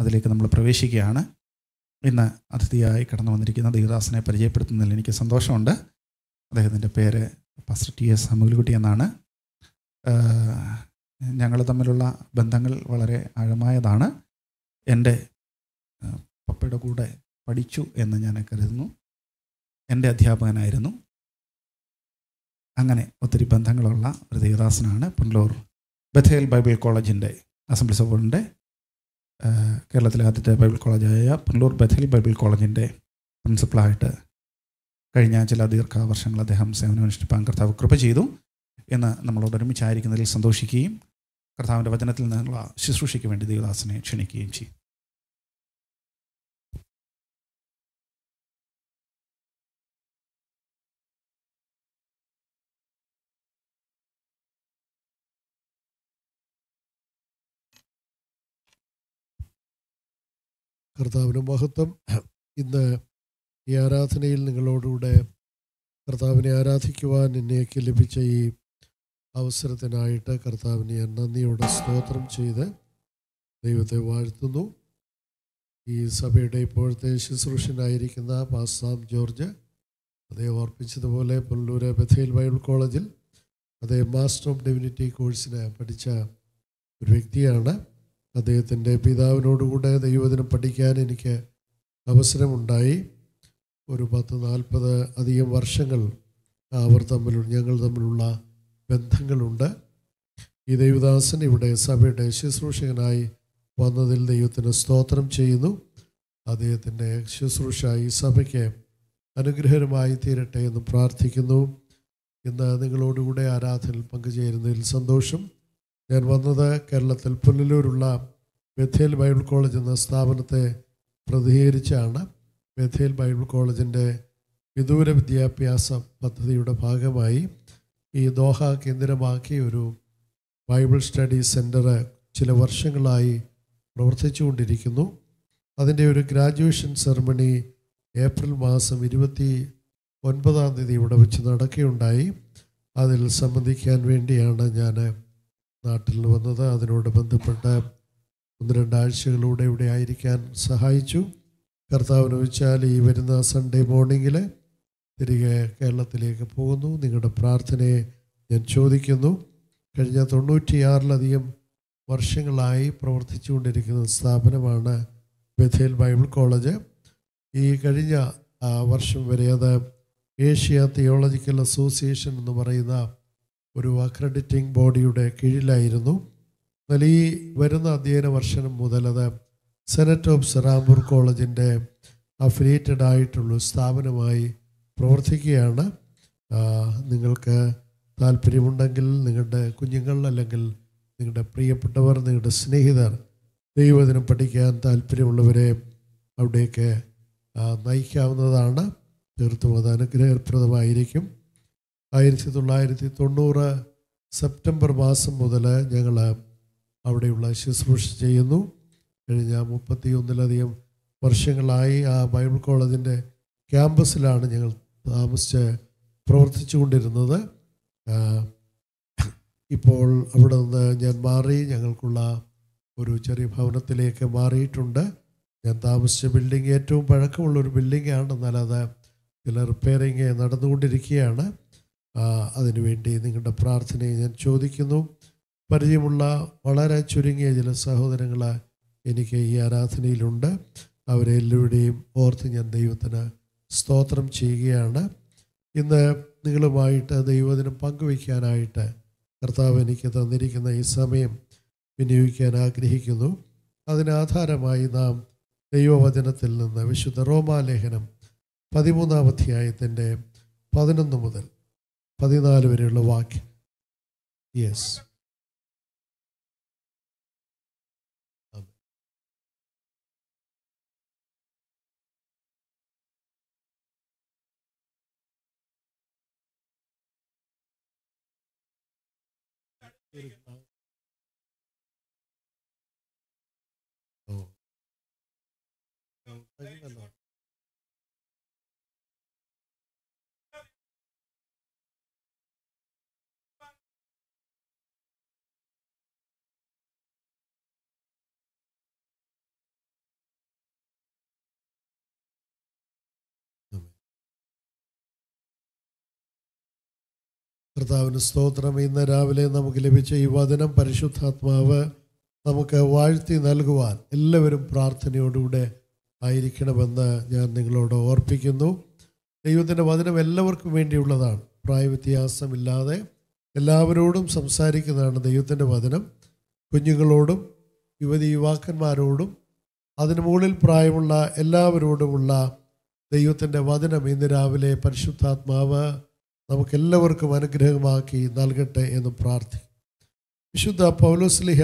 അതിലേക്ക് നമ്മൾ പ്രവേശിക്കുകയാണ് ഇന്ന് അതിഥിയായി കടന്നു വന്നിരിക്കുന്ന ദേവദാസനെ പരിചയപ്പെടുത്തുന്നതിൽ എനിക്ക് സന്തോഷമുണ്ട് അദ്ദേഹത്തിൻ്റെ പേര് പാസ്റ്റർ ടി എസ് അമുൽകുട്ടി എന്നാണ് ഞങ്ങൾ തമ്മിലുള്ള ബന്ധങ്ങൾ വളരെ ആഴമായതാണ് എൻ്റെ ആ, പപ്പയുടെ കൂടെ പഠിച്ചു എന്ന് ഞാൻ കരുതുന്നു എൻ്റെ അധ്യാപകനായിരുന്നു അങ്ങനെ ഒത്തിരി ബന്ധങ്ങളുള്ള ഒരു ദേവദാസനാണ് പുനലൂർ ബഥേൽ ബൈബിൾ കോളേജിൻ്റെ അസംബ്ലി സഭയുടെ കേരളത്തിലെ ആദ്യത്തെ ബൈബിൾ കോളേജായ പുനലൂർ ബഥേൽ ബൈബിൾ കോളേജിൻ്റെ പ്രിൻസിപ്പളായിട്ട് കഴിഞ്ഞ ചില ദീർഘവർഷങ്ങൾ അദ്ദേഹം സേവനമനുഷ്ഠിപ്പാൻ കർത്താവ് കൃപ ചെയ്തു എന്ന് നമ്മളോട് ഒരുമിച്ചായിരിക്കുന്നതിൽ സന്തോഷിക്കുകയും കർത്താവിൻ്റെ വചനത്തിൽ നിന്നുള്ള ശുശ്രൂഷയ്ക്ക് വേണ്ടി ദേവദാസനെ ക്ഷണിക്കുകയും ചെയ്യും കർത്താവിന് മഹത്വം ഇന്ന് ഈ ആരാധനയിൽ നിങ്ങളോടുകൂടെ കർത്താവിനെ ആരാധിക്കുവാൻ എന്നേക്ക് ലഭിച്ച ഈ അവസരത്തിനായിട്ട് കർത്താവിനെ ഞാൻ നന്ദിയോടെ സ്തോത്രം ചെയ്ത് ദൈവത്തെ വാഴ്ത്തുന്നു ഈ സഭയുടെ ഇപ്പോഴത്തെ ശുശ്രൂഷനായിരിക്കുന്ന പാസാം ജോർജ് അദ്ദേഹം ഓർപ്പിച്ചതുപോലെ പുല്ലൂര് ബഥേൽ ബൈബിൾ കോളേജിൽ അദ്ദേഹം മാസ്റ്റർ ഓഫ് ഡിവിനിറ്റി കോഴ്സിന് പഠിച്ച ഒരു വ്യക്തിയാണ് അദ്ദേഹത്തിൻ്റെ പിതാവിനോടുകൂടെ ദൈവദിനം പഠിക്കാൻ എനിക്ക് അവസരമുണ്ടായി ഒരു പത്ത് നാൽപ്പത് അധികം വർഷങ്ങൾ അവർ തമ്മിലുള്ള ഞങ്ങൾ തമ്മിലുള്ള ബന്ധങ്ങളുണ്ട് ഈ ദൈവദാസൻ ഇവിടെ സഭയുടെ ശുശ്രൂഷകനായി വന്നതിൽ ദൈവത്തിന് സ്തോത്രം ചെയ്യുന്നു അദ്ദേഹത്തിൻ്റെ ശുശ്രൂഷ ഈ സഭയ്ക്ക് അനുഗ്രഹകരമായി തീരട്ടെ എന്ന് പ്രാർത്ഥിക്കുന്നു ഇന്ന് നിങ്ങളോടുകൂടെ ആരാധനയിൽ പങ്കുചേരുന്നതിൽ സന്തോഷം ഞാൻ വന്നത് കേരളത്തിൽ പുനലൂരുള്ള ബഥേൽ ബൈബിൾ കോളേജ് എന്ന സ്ഥാപനത്തെ പ്രതികരിച്ചാണ് ബഥേൽ ബൈബിൾ കോളേജിൻ്റെ വിദൂര വിദ്യാഭ്യാസ പദ്ധതിയുടെ ഭാഗമായി ഈ ദോഹ കേന്ദ്രമാക്കി ഒരു ബൈബിൾ സ്റ്റഡി സെൻറ്റർ ചില വർഷങ്ങളായി പ്രവർത്തിച്ചുകൊണ്ടിരിക്കുന്നു അതിൻ്റെ ഒരു ഗ്രാജുവേഷൻ സെറമണി ഏപ്രിൽ മാസം ഇരുപത്തി ഒൻപതാം തീയതി ഇവിടെ വെച്ച് നടക്കുകയുണ്ടായി അതിൽ സംബന്ധിക്കാൻ വേണ്ടിയാണ് ഞാൻ നാട്ടിൽ വന്നത് അതിനോട് ബന്ധപ്പെട്ട് ഒന്ന് രണ്ടാഴ്ചകളിലൂടെ ഇവിടെ ആയിരിക്കാൻ സഹായിച്ചു കർത്താവിന് വെച്ചാൽ ഈ വരുന്ന സൺഡേ മോർണിംഗിൽ തിരികെ കേരളത്തിലേക്ക് പോകുന്നു നിങ്ങളുടെ പ്രാർത്ഥനയെ ഞാൻ ചോദിക്കുന്നു കഴിഞ്ഞ തൊണ്ണൂറ്റിയാറിലധികം വർഷങ്ങളായി പ്രവർത്തിച്ചുകൊണ്ടിരിക്കുന്ന സ്ഥാപനമാണ് ബഥേൽ ബൈബിൾ കോളേജ് ഈ കഴിഞ്ഞ ആ, വർഷം വരെ അത് ഏഷ്യ തിയോളജിക്കൽ അസോസിയേഷൻ എന്ന് പറയുന്ന ഒരു അക്രഡിറ്റിംഗ് ബോഡിയുടെ കീഴിലായിരുന്നു എന്നാൽ ഈ വരുന്ന അധ്യയന വർഷം മുതൽ അത് സെനറ്റ് ഓഫ് സെറാംപൂർ കോളേജിൻ്റെ അഫിലിയേറ്റഡ് ആയിട്ടുള്ള സ്ഥാപനമായി പ്രവർത്തിക്കുകയാണ് ആ, നിങ്ങൾക്ക് താല്പര്യമുണ്ടെങ്കിൽ നിങ്ങളുടെ കുഞ്ഞുങ്ങൾ അല്ലെങ്കിൽ നിങ്ങളുടെ പ്രിയപ്പെട്ടവർ നിങ്ങളുടെ സ്നേഹിതർ ദൈവദിനം പഠിക്കാൻ താല്പര്യമുള്ളവരെ അവിടേക്ക് ആ, നയിക്കാവുന്നതാണ് തീർത്തും അത് അനുഗ്രഹപ്രദമായിരിക്കും ആയിരത്തി തൊള്ളായിരത്തി തൊണ്ണൂറ് സെപ്റ്റംബർ മാസം മുതൽ ഞങ്ങൾ അവിടെയുള്ള ശുശ്രൂഷ ചെയ്യുന്നു കഴിഞ്ഞ മുപ്പത്തി ഒന്നിലധികം വർഷങ്ങളായി ആ ബൈബിൾ കോളേജിൻ്റെ ക്യാമ്പസിലാണ് ഞങ്ങൾ താമസിച്ച് പ്രവർത്തിച്ചു കൊണ്ടിരുന്നത് ആ, ഇപ്പോൾ അവിടെ നിന്ന് ഞാൻ മാറി ഞങ്ങൾക്കുള്ള ഒരു ചെറിയ ഭവനത്തിലേക്ക് മാറിയിട്ടുണ്ട് ഞാൻ താമസിച്ച ബിൽഡിംഗ് ഏറ്റവും പഴക്കമുള്ള ഒരു ബിൽഡിംഗാണ് എന്നാൽ അത് ചില റിപ്പയറിങ് നടന്നുകൊണ്ടിരിക്കുകയാണ് ആ, അതിനുവേണ്ടി നിങ്ങളുടെ പ്രാർത്ഥനയെ ഞാൻ ചോദിക്കുന്നു പരിചയമുള്ള വളരെ ചുരുങ്ങിയ ചില സഹോദരങ്ങൾ എനിക്ക് ഈ ആരാധനയിലുണ്ട് അവരെ എല്ലാവരുടെയും ഓർത്ത് ഞാൻ ദൈവത്തിന് സ്തോത്രം ചെയ്യുകയാണ് ഇന്ന് നിങ്ങളുമായിട്ട് ദൈവദിനം പങ്കുവയ്ക്കാനായിട്ട് കർത്താവ് എനിക്ക് തന്നിരിക്കുന്ന ഈ സമയം വിനിയോഗിക്കാൻ ആഗ്രഹിക്കുന്നു അതിനാധാരമായി നാം ദൈവവചനത്തിൽ നിന്ന് വിശുദ്ധ റോമാലേഖനം പതിമൂന്നാം അധ്യായത്തിൻ്റെ പതിനൊന്ന് മുതൽ പതിനാല് വരെയുള്ള വാക്യം യെസ് ഓ ഓ, കർത്താവിന് സ്തോത്രം ഇന്ന് രാവിലെ നമുക്ക് ലഭിച്ച ഈ വചനം പരിശുദ്ധാത്മാവ് നമുക്ക് വാഴ്ത്തി നൽകുവാൻ എല്ലാവരും പ്രാർത്ഥനയോടുകൂടെ ആയിരിക്കണമെന്ന് ഞാൻ നിങ്ങളോട് ഓർപ്പിക്കുന്നു ദൈവത്തിൻ്റെ വചനം എല്ലാവർക്കും വേണ്ടിയുള്ളതാണ് പ്രായവ്യത്യാസമില്ലാതെ എല്ലാവരോടും സംസാരിക്കുന്നതാണ് ദൈവത്തിൻ്റെ വചനം കുഞ്ഞുങ്ങളോടും യുവതി യുവാക്കന്മാരോടും അതിന് മുകളിൽ പ്രായമുള്ള എല്ലാവരോടുമുള്ള ദൈവത്തിൻ്റെ വചനം ഇന്ന് രാവിലെ പരിശുദ്ധാത്മാവ് നമുക്കെല്ലാവർക്കും അനുഗ്രഹമാക്കി നൽകട്ടെ എന്ന് പ്രാർത്ഥിക്കും വിശുദ്ധ പൗലോസ്ലിഹ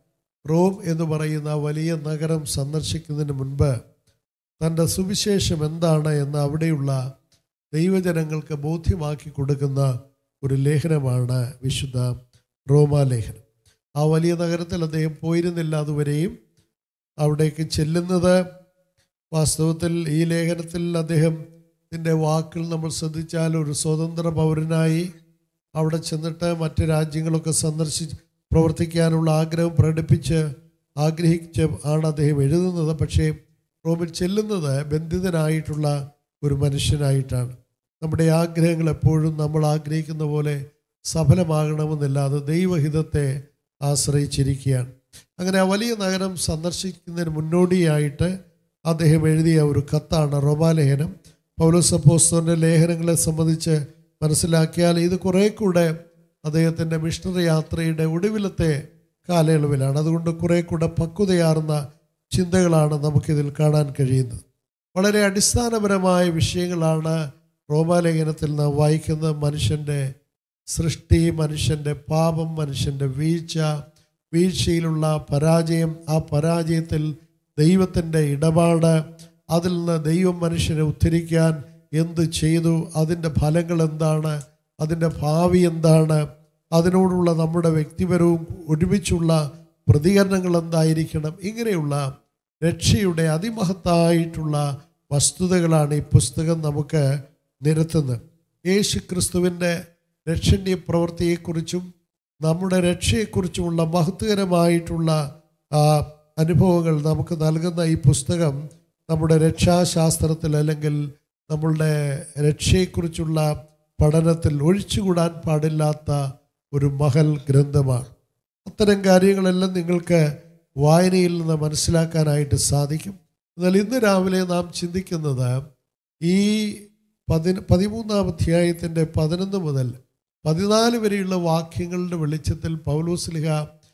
റോം എന്ന് പറയുന്ന വലിയ നഗരം സന്ദർശിക്കുന്നതിന് മുൻപ് തൻ്റെ സുവിശേഷം എന്താണ് എന്ന് അവിടെയുള്ള ദൈവജനങ്ങൾക്ക് ബോധ്യമാക്കി കൊടുക്കുന്ന ഒരു ലേഖനമാണ് വിശുദ്ധ റോമാലേഖനം ആ വലിയ നഗരത്തിൽ അദ്ദേഹം പോയിരുന്നില്ല അതുവരെയും അവിടേക്ക് ചെല്ലുന്നത് വാസ്തവത്തിൽ ഈ ലേഖനത്തിൽ അദ്ദേഹത്തിൻ്റെ വാക്കുകൾ നമ്മൾ ശ്രദ്ധിച്ചാൽ ഒരു സ്വതന്ത്ര പൗരനായി അവിടെ ചെന്നിട്ട് മറ്റ് രാജ്യങ്ങളൊക്കെ സന്ദർശിച്ച് പ്രവർത്തിക്കാനുള്ള ആഗ്രഹം പ്രകടിപ്പിച്ച് ആഗ്രഹിച്ച് ആണ് അദ്ദേഹം എഴുതുന്നത് പക്ഷേ റോമിൽ ചെല്ലുന്നത് ബന്ധിതനായിട്ടുള്ള ഒരു മനുഷ്യനായിട്ടാണ് നമ്മുടെ ആഗ്രഹങ്ങൾ എപ്പോഴും നമ്മൾ ആഗ്രഹിക്കുന്ന പോലെ സഫലമാകണമെന്നില്ല അത് ദൈവഹിതത്തെ ആശ്രയിച്ചിരിക്കുകയാണ് അങ്ങനെ ആ വലിയ നഗരം സന്ദർശിക്കുന്നതിന് മുന്നോടിയായിട്ട് അദ്ദേഹം എഴുതിയ ഒരു കത്താണ് റോമാലേഖനം പൗലോസപ്പോസ്തോൻ്റെ ലേഖനങ്ങളെ സംബന്ധിച്ച് മനസ്സിലാക്കിയാൽ ഇത് കുറേ കൂടെ അദ്ദേഹത്തിൻ്റെ മിഷണറി യാത്രയുടെ ഒടുവിലത്തെ കാലയളവിലാണ് അതുകൊണ്ട് കുറേ കൂടെ പക്വതയാർന്ന ചിന്തകളാണ് നമുക്കിതിൽ കാണാൻ കഴിയുന്നത് വളരെ അടിസ്ഥാനപരമായ വിഷയങ്ങളാണ് റോമാലേഖനത്തിൽ നാം വായിക്കുന്ന മനുഷ്യൻ്റെ സൃഷ്ടി മനുഷ്യൻ്റെ പാപം മനുഷ്യൻ്റെ വീഴ്ച വീഴ്ചയിലുള്ള പരാജയം ആ പരാജയത്തിൽ ദൈവത്തിൻ്റെ ഇടപാട് അതിൽ നിന്ന് ദൈവം മനുഷ്യനെ ഉദ്ധരിക്കാൻ എന്ത് ചെയ്തു അതിൻ്റെ ഫലങ്ങൾ എന്താണ് അതിൻ്റെ ഭാവി എന്താണ് അതിനോടുള്ള നമ്മുടെ വ്യക്തിപരവും ഒരുമിച്ചുള്ള പ്രതികരണങ്ങൾ എന്തായിരിക്കണം ഇങ്ങനെയുള്ള രക്ഷയുടെ അതിമഹത്തായിട്ടുള്ള വസ്തുതകളാണ് ഈ പുസ്തകം നമുക്ക് നിരത്തുന്നത് യേശു ക്രിസ്തുവിൻ്റെ രക്ഷണ്യ പ്രവൃത്തിയെക്കുറിച്ചും നമ്മുടെ രക്ഷയെക്കുറിച്ചുമുള്ള മഹത്വകരമായിട്ടുള്ള ആ, അനുഭവങ്ങൾ നമുക്ക് നൽകുന്ന ഈ പുസ്തകം നമ്മുടെ രക്ഷാശാസ്ത്രത്തിൽ അല്ലെങ്കിൽ നമ്മളുടെ രക്ഷയെക്കുറിച്ചുള്ള പഠനത്തിൽ ഒഴിച്ചുകൂടാൻ പാടില്ലാത്ത ഒരു മഹൽ ഗ്രന്ഥമാണ് അത്തരം കാര്യങ്ങളെല്ലാം നിങ്ങൾക്ക് വായനയിൽ നിന്ന് മനസ്സിലാക്കാനായിട്ട് സാധിക്കും എന്നാൽ ഇന്ന് രാവിലെ നാം ചിന്തിക്കുന്നത് ഈ പതി പതിമൂന്നാം അധ്യായത്തിൻ്റെ പതിനൊന്ന് മുതൽ പതിനാല് വരെയുള്ള വാക്യങ്ങളുടെ വെളിച്ചത്തിൽ പൗലോസ്ലിഹ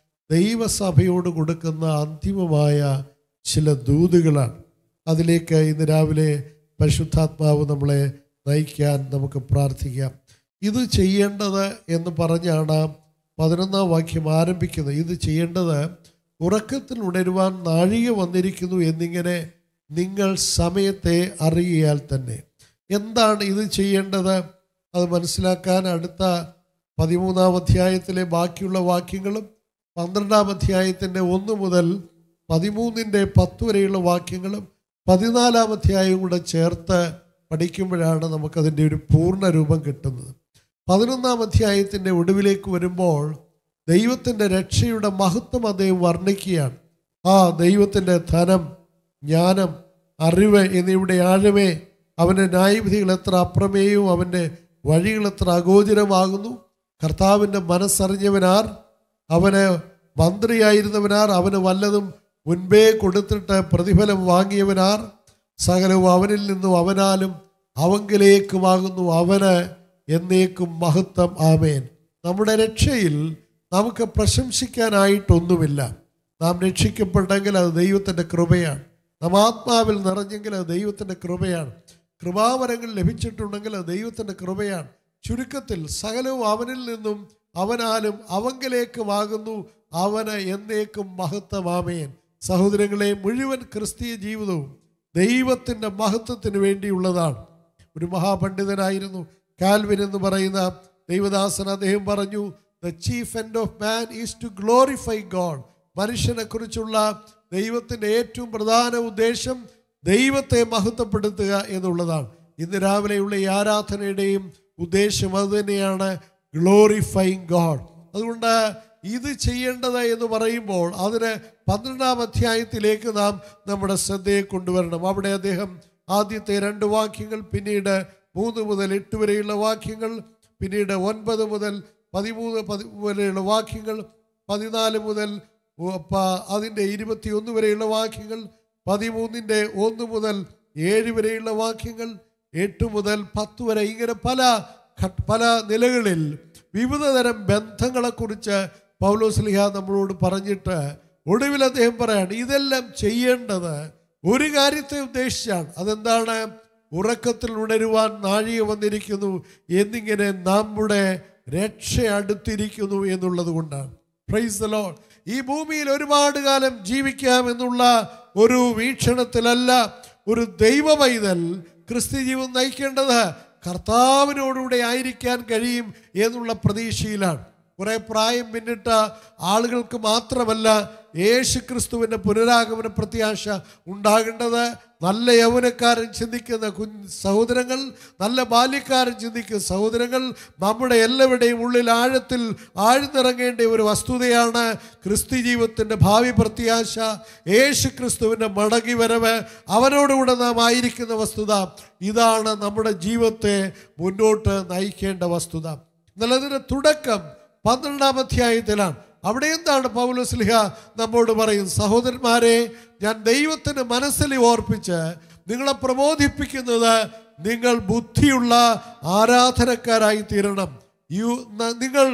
ദൈവസഭയോട് കൊടുക്കുന്ന അന്തിമമായ ചില ദൂതുകളാണ് അതിലേക്ക് ഇന്ന് രാവിലെ പരിശുദ്ധാത്മാവ് നമ്മളെ നയിക്കാൻ നമുക്ക് പ്രാർത്ഥിക്കാം ഇത് ചെയ്യേണ്ടത് എന്ന് പറഞ്ഞാണ് പതിനൊന്നാം വാക്യം ആരംഭിക്കുന്നത് ഇത് ചെയ്യേണ്ടത് ഉറക്കത്തിൽ ഉണരുവാൻ നാഴിക വന്നിരിക്കുന്നു എന്നിങ്ങനെ നിങ്ങൾ സമയത്തെ അറിയാൽ തന്നെ എന്താണ് ഇത് ചെയ്യേണ്ടത് അത് മനസ്സിലാക്കാൻ അടുത്ത പതിമൂന്നാം അധ്യായത്തിലെ ബാക്കിയുള്ള വാക്യങ്ങളും പന്ത്രണ്ടാം അധ്യായത്തിൻ്റെ ഒന്ന് മുതൽ പതിമൂന്നിൻ്റെ പത്ത് വരെയുള്ള വാക്യങ്ങളും പതിനാലാം അധ്യായവും കൂടെ ചേർത്ത് പഠിക്കുമ്പോഴാണ് നമുക്കതിൻ്റെ ഒരു പൂർണ്ണ രൂപം കിട്ടുന്നത് പതിനൊന്നാം അധ്യായത്തിൻ്റെ ഒടുവിലേക്ക് വരുമ്പോൾ ദൈവത്തിൻ്റെ രക്ഷയുടെ മഹത്വം അദ്ദേഹം വർണ്ണിക്കുകയാണ് ആ ദൈവത്തിൻ്റെ ധനം ജ്ഞാനം അറിവ് എന്നിവയുടെ ആഴമേ അവൻ്റെ ന്യായവിധികൾ എത്ര അപ്രമേയവും അവൻ്റെ വഴികൾ എത്ര അഗോചരമാകുന്നു കർത്താവിൻ്റെ മനസ്സറിഞ്ഞവനാർ അവന് മന്ത്രിയായിരുന്നവനാർ അവന് വല്ലതും മുൻപേ കൊടുത്തിട്ട് പ്രതിഫലം വാങ്ങിയവനാർ സകലവും അവനിൽ നിന്നും അവനാലും അവങ്കിലേക്കുമാകുന്നു അവന് എന്നേക്കും മഹത്വം ആമേൻ നമ്മുടെ രക്ഷയിൽ നമുക്ക് പ്രശംസിക്കാനായിട്ടൊന്നുമില്ല നാം രക്ഷിക്കപ്പെട്ടെങ്കിൽ അത് ദൈവത്തിൻ്റെ കൃപയാണ് നാം ആത്മാവിൽ നിറഞ്ഞെങ്കിൽ അത് ദൈവത്തിൻ്റെ കൃപയാണ് കൃപാവരങ്ങൾ ലഭിച്ചിട്ടുണ്ടെങ്കിൽ അത് ദൈവത്തിൻ്റെ കൃപയാണ് ചുരുക്കത്തിൽ സകലവും അവനിൽ നിന്നും അവനാലും അവങ്കലേക്കുമാകുന്നു അവന് എന്നേക്കും മഹത്വമാമേൻ സഹോദരങ്ങളെ മുഴുവൻ ക്രിസ്തീയ ജീവിതവും ദൈവത്തിൻ്റെ മഹത്വത്തിന് വേണ്ടിയുള്ളതാണ് ഒരു മഹാപണ്ഡിതനായിരുന്നു കാൽവിൻ എന്ന് പറയുന്ന ദൈവദാസൻ അദ്ദേഹം പറഞ്ഞു the chief end of man is to glorify God മനുഷ്യനെ കുറിച്ചുള്ള ദൈവത്തിൻ്റെ ഏറ്റവും പ്രധാന ഉദ്ദേശം ദൈവത്തെ മഹത്വപ്പെടുത്തുക എന്നുള്ളതാണ് ഇന്ന് രാവിലെയുള്ള ഈ ആരാധനയുടെയും ഉദ്ദേശം അതുതന്നെയാണ് ഗ്ലോറിഫൈങ് ഗോഡ് അതുകൊണ്ട് ഇത് ചെയ്യേണ്ടത് എന്ന് പറയുമ്പോൾ അതിന് പന്ത്രണ്ടാം അധ്യായത്തിലേക്ക് നാം നമ്മുടെ ശ്രദ്ധയെ കൊണ്ടുവരണം അവിടെ അദ്ദേഹം ആദ്യത്തെ രണ്ട് വാക്യങ്ങൾ പിന്നീട് മൂന്ന് മുതൽ എട്ട് വരെയുള്ള വാക്യങ്ങൾ പിന്നീട് ഒൻപത് മുതൽ പതിമൂന്ന് പതി വരെയുള്ള വാക്യങ്ങൾ പതിനാല് മുതൽ ഉ- പ- അതിൻ്റെ ഇരുപത്തിയൊന്ന് വരെയുള്ള വാക്യങ്ങൾ പതിമൂന്നിൻ്റെ ഒന്ന് മുതൽ ഏഴ് വരെയുള്ള വാക്യങ്ങൾ എട്ട് മുതൽ പത്ത് വരെ ഇങ്ങനെ പല ഘട്ട- പല നിലകളിൽ വിവിധ തരം ബന്ധങ്ങളെക്കുറിച്ച് പൗലോസ്ലിഹ നമ്മളോട് പറഞ്ഞിട്ട് ഒടുവിൽ അദ്ദേഹം പറയാണ് ഇതെല്ലാം ചെയ്യേണ്ടത് ഒരു കാര്യത്തെ ഉദ്ദേശിച്ചാണ് അതെന്താണ് ഉറക്കത്തിൽ ഉണരുവാൻ നാഴിക വന്നിരിക്കുന്നു എന്നിങ്ങനെ നമ്മുടെ രക്ഷ അടുത്തിരിക്കുന്നു എന്നുള്ളത് കൊണ്ടാണ് പ്രൈസ് ദ ലോർഡ് ഈ ഭൂമിയിൽ ഒരുപാട് കാലം ജീവിക്കാം എന്നുള്ള ഒരു വീക്ഷണത്തിലല്ല ഒരു ദൈവ പൈതൽ ക്രിസ്തു ജീവൻ നയിക്കേണ്ടത് കർത്താവിനോടുകൂടെ ആയിരിക്കാൻ കഴിയും എന്നുള്ള പ്രതീക്ഷയിലാണ് കുറെ പ്രായം പിന്നിട്ട ആളുകൾക്ക് മാത്രമല്ല യേശു ക്രിസ്തുവിൻ്റെ പുനരാഗമന പ്രത്യാശ ഉണ്ടാകേണ്ടത് നല്ല യൗവനക്കാരൻ ചിന്തിക്കുന്ന കുഞ്ഞ് സഹോദരങ്ങൾ നല്ല ബാല്യക്കാരൻ ചിന്തിക്കുന്ന സഹോദരങ്ങൾ നമ്മുടെ എല്ലാവരുടെയും ഉള്ളിൽ ആഴത്തിൽ ആഴ്ന്നിറങ്ങേണ്ട ഒരു വസ്തുതയാണ് ക്രിസ്തു ജീവിതത്തിൻ്റെ ഭാവി പ്രത്യാശ യേശു ക്രിസ്തുവിൻ്റെ മടങ്ങി വരവ് അവനോടുകൂടെ നാം ആയിരിക്കുന്ന വസ്തുത ഇതാണ് നമ്മുടെ ജീവിതത്തെ മുന്നോട്ട് നയിക്കേണ്ട വസ്തുത എന്നാൽ അതിൻ്റെ തുടക്കം പന്ത്രണ്ടാം അധ്യായത്തിലാണ് അവിടെ എന്താണ് പൗലോസ്ലിഹ നമ്മോട് പറയുന്നത് സഹോദരന്മാരെ ഞാൻ ദൈവത്തിന് മനസ്സിൽ ഓർപ്പിച്ച് നിങ്ങളെ പ്രബോധിപ്പിക്കുന്നത് നിങ്ങൾ ബുദ്ധിയുള്ള ആരാധനക്കാരായി തീരണം യു ന- നിങ്ങൾ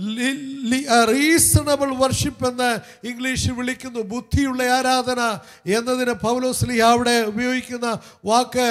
റീസണബിൾ വർഷിപ്പ് എന്ന് ഇംഗ്ലീഷിൽ വിളിക്കുന്നു ബുദ്ധിയുള്ള ആരാധന എന്നതിന് പൗലോസ്ലിഹ അവിടെ ഉപയോഗിക്കുന്ന വാക്ക്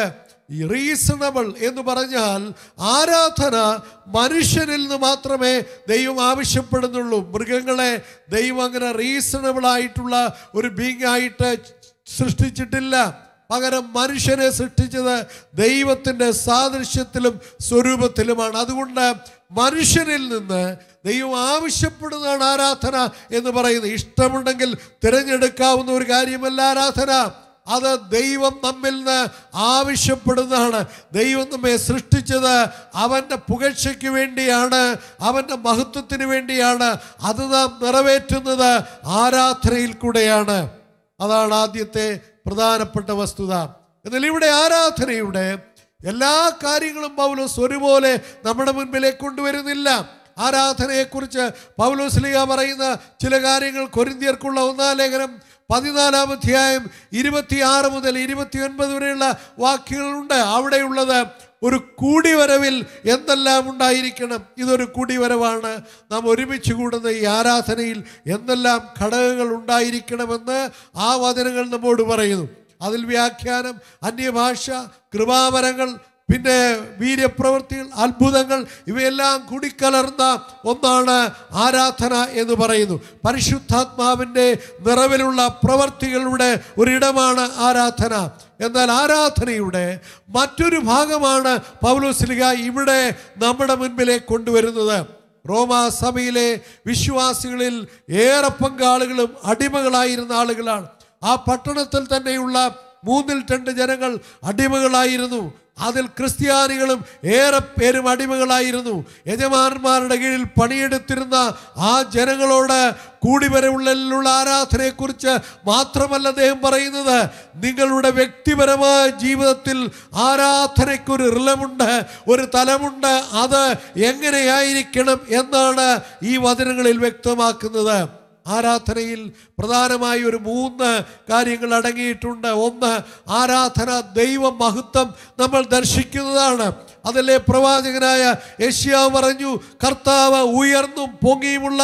റീസണബിൾ എന്ന് പറഞ്ഞാൽ ആരാധന മനുഷ്യനിൽ നിന്ന് മാത്രമേ ദൈവം ആവശ്യപ്പെടുന്നുള്ളൂ മൃഗങ്ങളെ ദൈവം അങ്ങനെ റീസണബിൾ ആയിട്ടുള്ള ഒരു ബീങ് ആയിട്ട് സൃഷ്ടിച്ചിട്ടില്ല പകരം മനുഷ്യനെ സൃഷ്ടിച്ചത് ദൈവത്തിൻ്റെ സാദൃശ്യത്തിലും സ്വരൂപത്തിലുമാണ് അതുകൊണ്ട് മനുഷ്യനിൽ നിന്ന് ദൈവം ആവശ്യപ്പെടുന്നതാണ് ആരാധന എന്ന് പറയുന്നത് ഇഷ്ടമുണ്ടെങ്കിൽ തിരഞ്ഞെടുക്കാവുന്ന ഒരു കാര്യമല്ല ആരാധന അത് ദൈവം നമ്മിൽ നിന്ന് ആവശ്യപ്പെടുന്നതാണ് ദൈവം നമ്മെ സൃഷ്ടിച്ചത് അവൻ്റെ പുകഴ്ചയ്ക്ക് വേണ്ടിയാണ് അവൻ്റെ മഹത്വത്തിന് വേണ്ടിയാണ് അത് നാം നിറവേറ്റുന്നത് ആരാധനയിൽ കൂടെയാണ് അതാണ് ആദ്യത്തെ പ്രധാനപ്പെട്ട വസ്തുത എന്നാൽ ഇവിടെ ആരാധനയുടെ എല്ലാ കാര്യങ്ങളും പൗലോസ് ഒരുപോലെ നമ്മുടെ മുൻപിലേക്ക് കൊണ്ടുവരുന്നില്ല ആരാധനയെക്കുറിച്ച് പൗലോസ്ലിയ പറയുന്ന ചില കാര്യങ്ങൾ കൊരിന്തിയർക്കുള്ള ഒന്നാം ലേഖനം പതിനാലാം അധ്യായം ഇരുപത്തിയാറ് മുതൽ ഇരുപത്തിയൊൻപത് വരെയുള്ള വാക്യങ്ങളുണ്ട് അവിടെയുള്ളത് ഒരു കൂടിവരവിൽ എന്തെല്ലാം ഉണ്ടായിരിക്കണം ഇതൊരു കൂടിവരവാണ് നാം ഒരുമിച്ച് കൂടുന്ന ഈ ആരാധനയിൽ എന്തെല്ലാം ഘടകങ്ങൾ ഉണ്ടായിരിക്കണമെന്ന് ആ വചനങ്ങൾ നമ്മോട് പറയുന്നു അതിൽ വ്യാഖ്യാനം അന്യഭാഷ കൃപാവരങ്ങൾ പിന്നെ വീര്യപ്രവൃത്തികൾ അത്ഭുതങ്ങൾ ഇവയെല്ലാം കൂടിക്കലർന്ന ഒന്നാണ് ആരാധന എന്ന് പറയുന്നു പരിശുദ്ധാത്മാവിൻ്റെ നിറവിലുള്ള പ്രവർത്തികളുടെ ഒരിടമാണ് ആരാധന എന്നാൽ ആരാധനയുടെ മറ്റൊരു ഭാഗമാണ് പൗലോസ്ലിക ഇവിടെ നമ്മുടെ മുൻപിലേക്ക് കൊണ്ടുവരുന്നത് റോമാ സഭയിലെ വിശ്വാസികളിൽ ഏറെ പങ്കാളുകളും അടിമകളായിരുന്ന ആളുകളാണ് ആ പട്ടണത്തിൽ തന്നെയുള്ള മൂന്നിൽ രണ്ട് ജനങ്ങൾ അടിമകളായിരുന്നു അതിൽ ക്രിസ്ത്യാനികളും ഏറെ പേരും അടിമകളായിരുന്നു യജമാനന്മാരുടെ കീഴിൽ പണിയെടുത്തിരുന്ന ആ ജനങ്ങളോട് കൂടിവരവുള്ളിലുള്ള ആരാധനയെക്കുറിച്ച് മാത്രമല്ല അദ്ദേഹം പറയുന്നത് നിങ്ങളുടെ വ്യക്തിപരമായ ജീവിതത്തിൽ ആരാധനയ്ക്കൊരു റിലമുണ്ട് ഒരു തലമുണ്ട് അത് എങ്ങനെയായിരിക്കണം എന്നാണ് ഈ വചനങ്ങളിൽ വ്യക്തമാക്കുന്നത് ആരാധനയിൽ പ്രധാനമായി ഒരു മൂന്ന് കാര്യങ്ങൾ അടങ്ങിയിട്ടുണ്ട് ഒന്ന് ആരാധന ദൈവ മഹത്വം നമ്മൾ ദർശിക്കുന്നതാണ് അതല്ലേ പ്രവാചകനായ യശ്യാവ് പറഞ്ഞു കർത്താവ് ഉയർന്നും പൊങ്ങിയുമുള്ള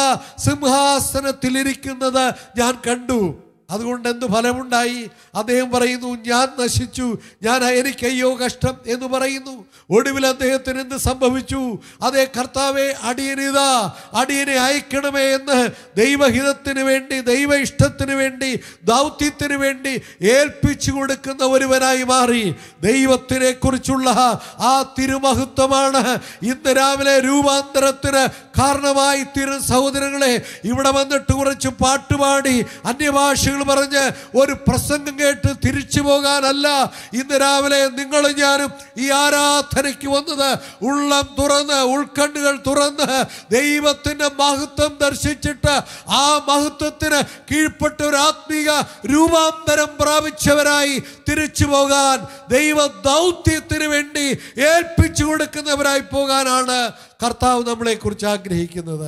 സിംഹാസനത്തിലിരിക്കുന്നത് ഞാൻ കണ്ടു അതുകൊണ്ട് എന്ത് ഫലമുണ്ടായി അദ്ദേഹം പറയുന്നു ഞാൻ നശിച്ചു ഞാൻ എനിക്ക് അയ്യോ കഷ്ടം എന്ന് പറയുന്നു ഒടുവിൽ അദ്ദേഹത്തിന് എന്ത് സംഭവിച്ചു അതേ കർത്താവെ അടിയനിതാ അടിയനെ അയക്കണമേ എന്ന് ദൈവഹിതത്തിന് വേണ്ടി ദൈവ ഇഷ്ടത്തിന് വേണ്ടി ദൗത്യത്തിന് വേണ്ടി ഏൽപ്പിച്ചു കൊടുക്കുന്ന ഒരുവനായി മാറി ദൈവത്തിനെ കുറിച്ചുള്ള ആ തിരുമഹത്വമാണ് ഇന്ന് രാവിലെ രൂപാന്തരത്തിന് കാരണമായി തിരു സഹോദരങ്ങളെ ഇവിടെ വന്നിട്ട് കുറച്ച് പാട്ടുപാടി അന്യഭാഷകൾ പറഞ്ഞ് ഒരു പ്രസംഗം കേട്ട് തിരിച്ചു പോകാനല്ല ഇന്ന് രാവിലെ നിങ്ങളും ഞാനും ഈ ആരാധനയ്ക്ക് വന്നത് ഉള്ളം തുറന്ന് ഉൾക്കണ്ണുകൾ തുറന്ന് ദൈവത്തിന്റെ മഹത്വം ദർശിച്ചിട്ട് ആ മഹത്വത്തിന് കീഴ്പ്പെട്ട ഒരു ആത്മീക രൂപാന്തരം പ്രാപിച്ചവരായി തിരിച്ചു പോകാൻ ദൈവ ദൗത്യത്തിന് വേണ്ടി ഏൽപ്പിച്ചു കൊടുക്കുന്നവരായി പോകാനാണ് കർത്താവ് നമ്മളെക്കുറിച്ച് ആഗ്രഹിക്കുന്നത്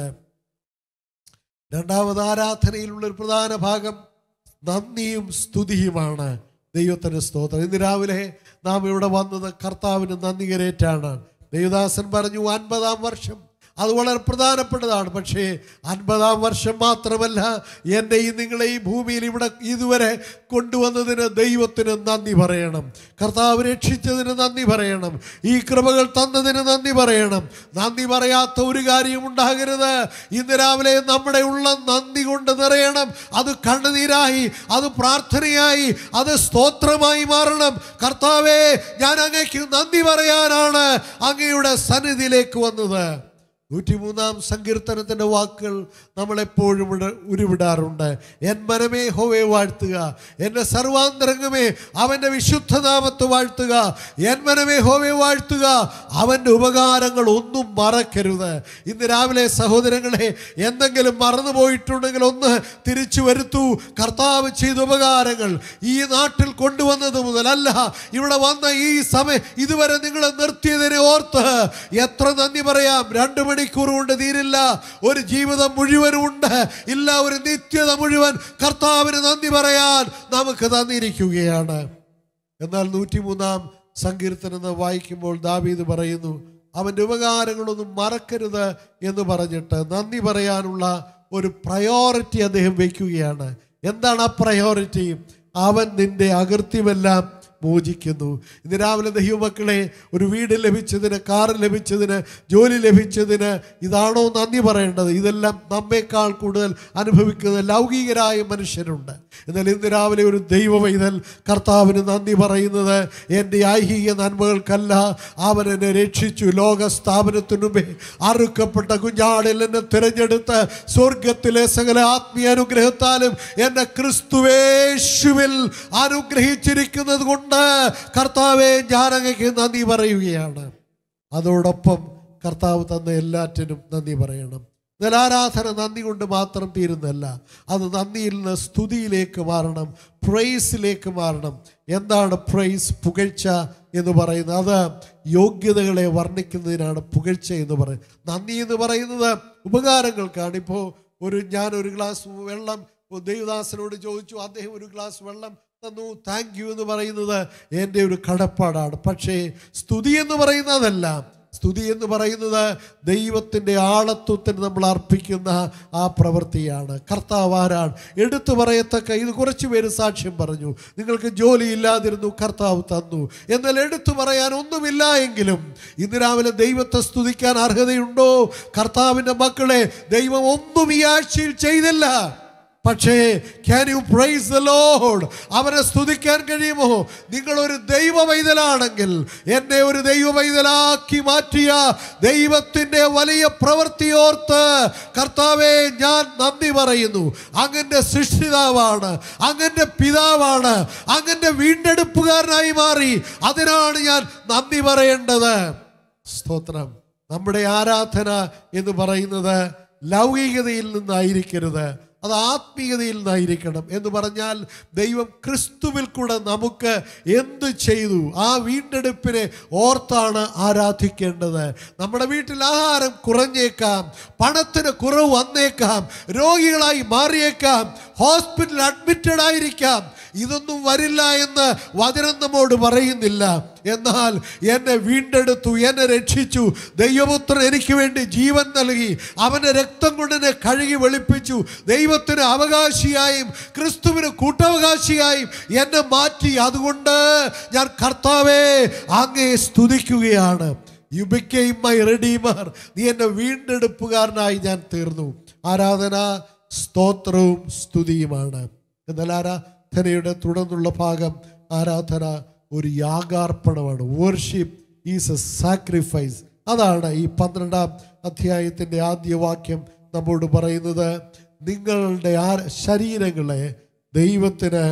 രണ്ടാമത് ആരാധനയിലുള്ള ഒരു പ്രധാന ഭാഗം നന്ദിയും സ്തുതിയുമാണ് ദൈവത്തിന് സ്തോത്രം ഇന്ന് രാവിലെ നാം ഇവിടെ വന്നത് കർത്താവിന് നന്ദി കരേറ്റാണ് ദൈവദാസൻ പറഞ്ഞു അൻപതാം വർഷം അത് വളരെ പ്രധാനപ്പെട്ടതാണ് പക്ഷേ അൻപതാം വർഷം മാത്രമല്ല എന്നെയും നിങ്ങളെ ഈ ഭൂമിയിൽ ഇവിടെ ഇതുവരെ കൊണ്ടുവന്നതിന് ദൈവത്തിന് നന്ദി പറയണം കർത്താവ് രക്ഷിച്ചതിന് നന്ദി പറയണം ഈ കൃപകൾ തന്നതിന് നന്ദി പറയണം നന്ദി പറയാത്ത ഒരു കാര്യം ഉണ്ടാകരുത് ഇന്ന് രാവിലെ നമ്മുടെ ഉള്ള നന്ദി കൊണ്ട് നിറയണം അത് കണ്ണുനീരായി അത് പ്രാർത്ഥനയായി അത് സ്തോത്രമായി മാറണം കർത്താവേ ഞാൻ അങ്ങയ്ക്ക് നന്ദി പറയാനാണ് അങ്ങയുടെ സന്നിധിയിലേക്ക് വന്നത് നൂറ്റിമൂന്നാം സങ്കീർത്തനത്തിൻ്റെ വാക്കുകൾ നമ്മളെപ്പോഴും ഇവിടെ ഉരുവിടാറുണ്ട് എൻ മനമേ ഹോവെ വാഴ്ത്തുക എൻ്റെ സർവാന്തരംഗമേ അവൻ്റെ വിശുദ്ധനാമത്ത് വാഴ്ത്തുക എൻ മനമേ ഹോവെ വാഴ്ത്തുക അവൻ്റെ ഉപകാരങ്ങൾ ഒന്നും മറക്കരുത് ഇന്ന് രാവിലെ സഹോദരങ്ങളെ എന്തെങ്കിലും മറന്നുപോയിട്ടുണ്ടെങ്കിൽ ഒന്ന് തിരിച്ചു വരുത്തൂ കർത്താവ് ചെയ്ത ഉപകാരങ്ങൾ ഈ നാട്ടിൽ കൊണ്ടുവന്നത് മുതലല്ല ഇവിടെ വന്ന ഈ സമയം ഇതുവരെ നിങ്ങളെ നിർത്തിയതിനെ ഓർത്ത് എത്ര നന്ദി പറയാം രണ്ട് മണിക്കൂർ കൊണ്ട് തീരില്ല ഒരു ജീവിതം മുഴുവനും ഉണ്ട് ഇല്ല ഒരു നിത്യത മുഴുവൻ കർത്താവിന് നന്ദി പറയാൻ നമുക്ക് തന്നിരിക്കുകയാണ് എന്നാൽ നൂറ്റിമൂന്നാം സങ്കീർത്തനം എന്ന് വായിക്കുമ്പോൾ ദാവീദ് പറയുന്നു അവൻ്റെ ഉപകാരങ്ങളൊന്നും മറക്കരുത് എന്ന് പറഞ്ഞിട്ട് നന്ദി പറയാനുള്ള ഒരു പ്രയോറിറ്റി അദ്ദേഹം വയ്ക്കുകയാണ് എന്താണ് ആ പ്രയോറിറ്റി അവൻ നിന്റെ അകൃത്യമെല്ലാം മോചിക്കുന്നു ഇന്ന് രാവിലെ ദൈവമക്കളെ ഒരു വീട് ലഭിച്ചതിന് കാർ ലഭിച്ചതിന് ജോലി ലഭിച്ചതിന് ഇതാണോ നന്ദി പറയേണ്ടത് ഇതെല്ലാം നമ്മേക്കാൾ കൂടുതൽ അനുഭവിക്കുന്ന ലൗകികരായ മനുഷ്യരുണ്ട് എന്നാൽ ഇന്ന് രാവിലെ ഒരു ദൈവവൈതൽ കർത്താവിന് നന്ദി പറയുന്നത് എൻ്റെ ഐഹിക നന്മകൾക്കല്ല അവൻ എന്നെ രക്ഷിച്ചു ലോക സ്ഥാപനത്തിനു മുമ്പേ അറുക്കപ്പെട്ട കുഞ്ഞാടിൽ എന്നെ തിരഞ്ഞെടുത്ത് സ്വർഗത്തിലെ സകല ആത്മീയ അനുഗ്രഹത്താലും എന്നെ ക്രിസ്തുവേശുവിൽ അനുഗ്രഹിച്ചിരിക്കുന്നത് കൊണ്ട് കർത്താവെ ഞാൻ അങ്ങക്ക് നന്ദി പറയുകയാണ് അതോടൊപ്പം കർത്താവ് തന്ന എല്ലാറ്റിനും നന്ദി പറയണം എന്നാൽ ആരാധന നന്ദി കൊണ്ട് മാത്രം തീരുന്നല്ല അത് നന്ദിയിൽ നിന്ന് സ്തുതിയിലേക്ക് മാറണം പ്രൈസിലേക്ക് മാറണം എന്താണ് പ്രൈസ് പുകഴ്ച എന്ന് പറയുന്നത് അത് യോഗ്യതകളെ വർണ്ണിക്കുന്നതിനാണ് പുകഴ്ച എന്ന് പറയുന്നത് നന്ദി എന്ന് പറയുന്നത് ഉപകാരങ്ങൾക്കാണ് ഇപ്പോൾ ഒരു ഞാൻ ഒരു ഗ്ലാസ് വെള്ളം ദേവദാസനോട് ചോദിച്ചു അദ്ദേഹം ഒരു ഗ്ലാസ് വെള്ളം തന്നു താങ്ക് യു എന്ന് പറയുന്നത് എൻ്റെ ഒരു കടപ്പാടാണ് പക്ഷേ സ്തുതി എന്ന് പറയുന്നതല്ല സ്തുതി എന്ന് പറയുന്നത് ദൈവത്തിൻ്റെ ആളത്വത്തിന് നമ്മൾ അർപ്പിക്കുന്ന ആ പ്രവൃത്തിയാണ് കർത്താവ് ആരാണ് എടുത്തു പറയത്തക്ക ഇത് കുറച്ച് പേര് സാക്ഷ്യം പറഞ്ഞു നിങ്ങൾക്ക് ജോലി ഇല്ലാതിരുന്നു കർത്താവ് തന്നു എന്നാൽ എടുത്തു പറയാൻ ഒന്നുമില്ല എങ്കിലും ഇന്ന് രാവിലെ ദൈവത്തെ സ്തുതിക്കാൻ അർഹതയുണ്ടോ കർത്താവിൻ്റെ മക്കളെ ദൈവം ഒന്നും ഈ ആഴ്ചയിൽ ചെയ്തില്ല പക്ഷേ can you praise the Lord അവരെ സ്തുതിക്കാൻ കഴിയുമോ നിങ്ങൾ ഒരു ദൈവ വൈതലാണെങ്കിൽ എന്നെ ഒരു ദൈവ വൈതലാക്കി മാറ്റിയ ദൈവത്തിൻ്റെ വലിയ പ്രവൃത്തിയോർത്ത് കർത്താവെ ഞാൻ നന്ദി പറയുന്നു അങ്ങൻ്റെ സൃഷ്ടിതാവാണ് അങ്ങൻ്റെ പിതാവാണ് അങ്ങൻ്റെ വീണ്ടെടുപ്പുകാരനായി മാറി അതിനാണ് ഞാൻ നന്ദി പറയേണ്ടത് സ്തോത്രം നമ്മുടെ ആരാധന എന്ന് പറയുന്നത് ലൗകികതയിൽ നിന്നായിരിക്കരുത് അത് ആത്മീയതയിൽ നിന്നായിരിക്കണം എന്ന് പറഞ്ഞാൽ ദൈവം ക്രിസ്തുവിൽ കൂടെ നമുക്ക് എന്ത് ചെയ്തു ആ വീണ്ടെടുപ്പിനെ ഓർത്താണ് ആരാധിക്കേണ്ടത് നമ്മുടെ വീട്ടിൽ ആഹാരം കുറഞ്ഞേക്കാം പണത്തിന് കുറവ് വന്നേക്കാം രോഗികളായി മാറിയേക്കാം ഹോസ്പിറ്റലിൽ അഡ്മിറ്റഡ് ആയിരിക്കാം ഇതൊന്നും വരില്ല എന്ന് വചനം നമ്മോട് പറയുന്നില്ല എന്നാൽ എന്നെ വീണ്ടെടുത്തു എന്നെ രക്ഷിച്ചു ദൈവപുത്രൻ എനിക്ക് വേണ്ടി ജീവൻ നൽകി അവൻ്റെ രക്തം കൊണ്ട് എന്നെ കഴുകി വെളുപ്പിച്ചു ദൈവത്തിന് അവകാശിയായും ക്രിസ്തുവിന് കൂട്ടവകാശിയായും എന്നെ മാറ്റി അതുകൊണ്ട് ഞാൻ കർത്താവേ അങ്ങേ സ്തുതിക്കുകയാണ് യു ബിക്കെയിം മൈ റെഡീമർ നീ എന്നെ വീണ്ടെടുപ്പുകാരനായി ഞാൻ തീർന്നു ആരാധന സ്തോത്രവും സ്തുതിയുമാണ് എന്നാൽ ആരാധനയുടെ തുടർന്നുള്ള ഭാഗം ആരാധന ഒരു യാഗാർപ്പണമാണ് വർഷിപ്പ് ഈസ് എ സാക്രിഫൈസ് അതാണ് ഈ പന്ത്രണ്ടാം അധ്യായത്തിൻ്റെ ആദ്യ വാക്യം നമ്മോട് പറയുന്നത് നിങ്ങളുടെ ആ ശരീരങ്ങളെ ദൈവത്തിന്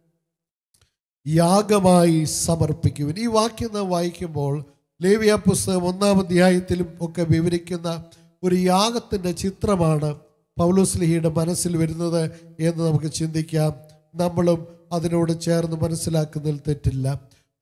യാഗമായി സമർപ്പിക്കുവിൻ ഈ വാക്യം നാം വായിക്കുമ്പോൾ ലേവിയ പുസ്തകം ഒന്നാം അധ്യായത്തിലും ഒക്കെ വിവരിക്കുന്ന ഒരു യാഗത്തിൻ്റെ ചിത്രമാണ് പൗലോസ്ലിഹിയുടെ മനസ്സിൽ വരുന്നത് എന്ന് നമുക്ക് ചിന്തിക്കാം നമ്മളും അതിനോട് ചേർന്ന് മനസ്സിലാക്കുന്നതിൽ തെറ്റില്ല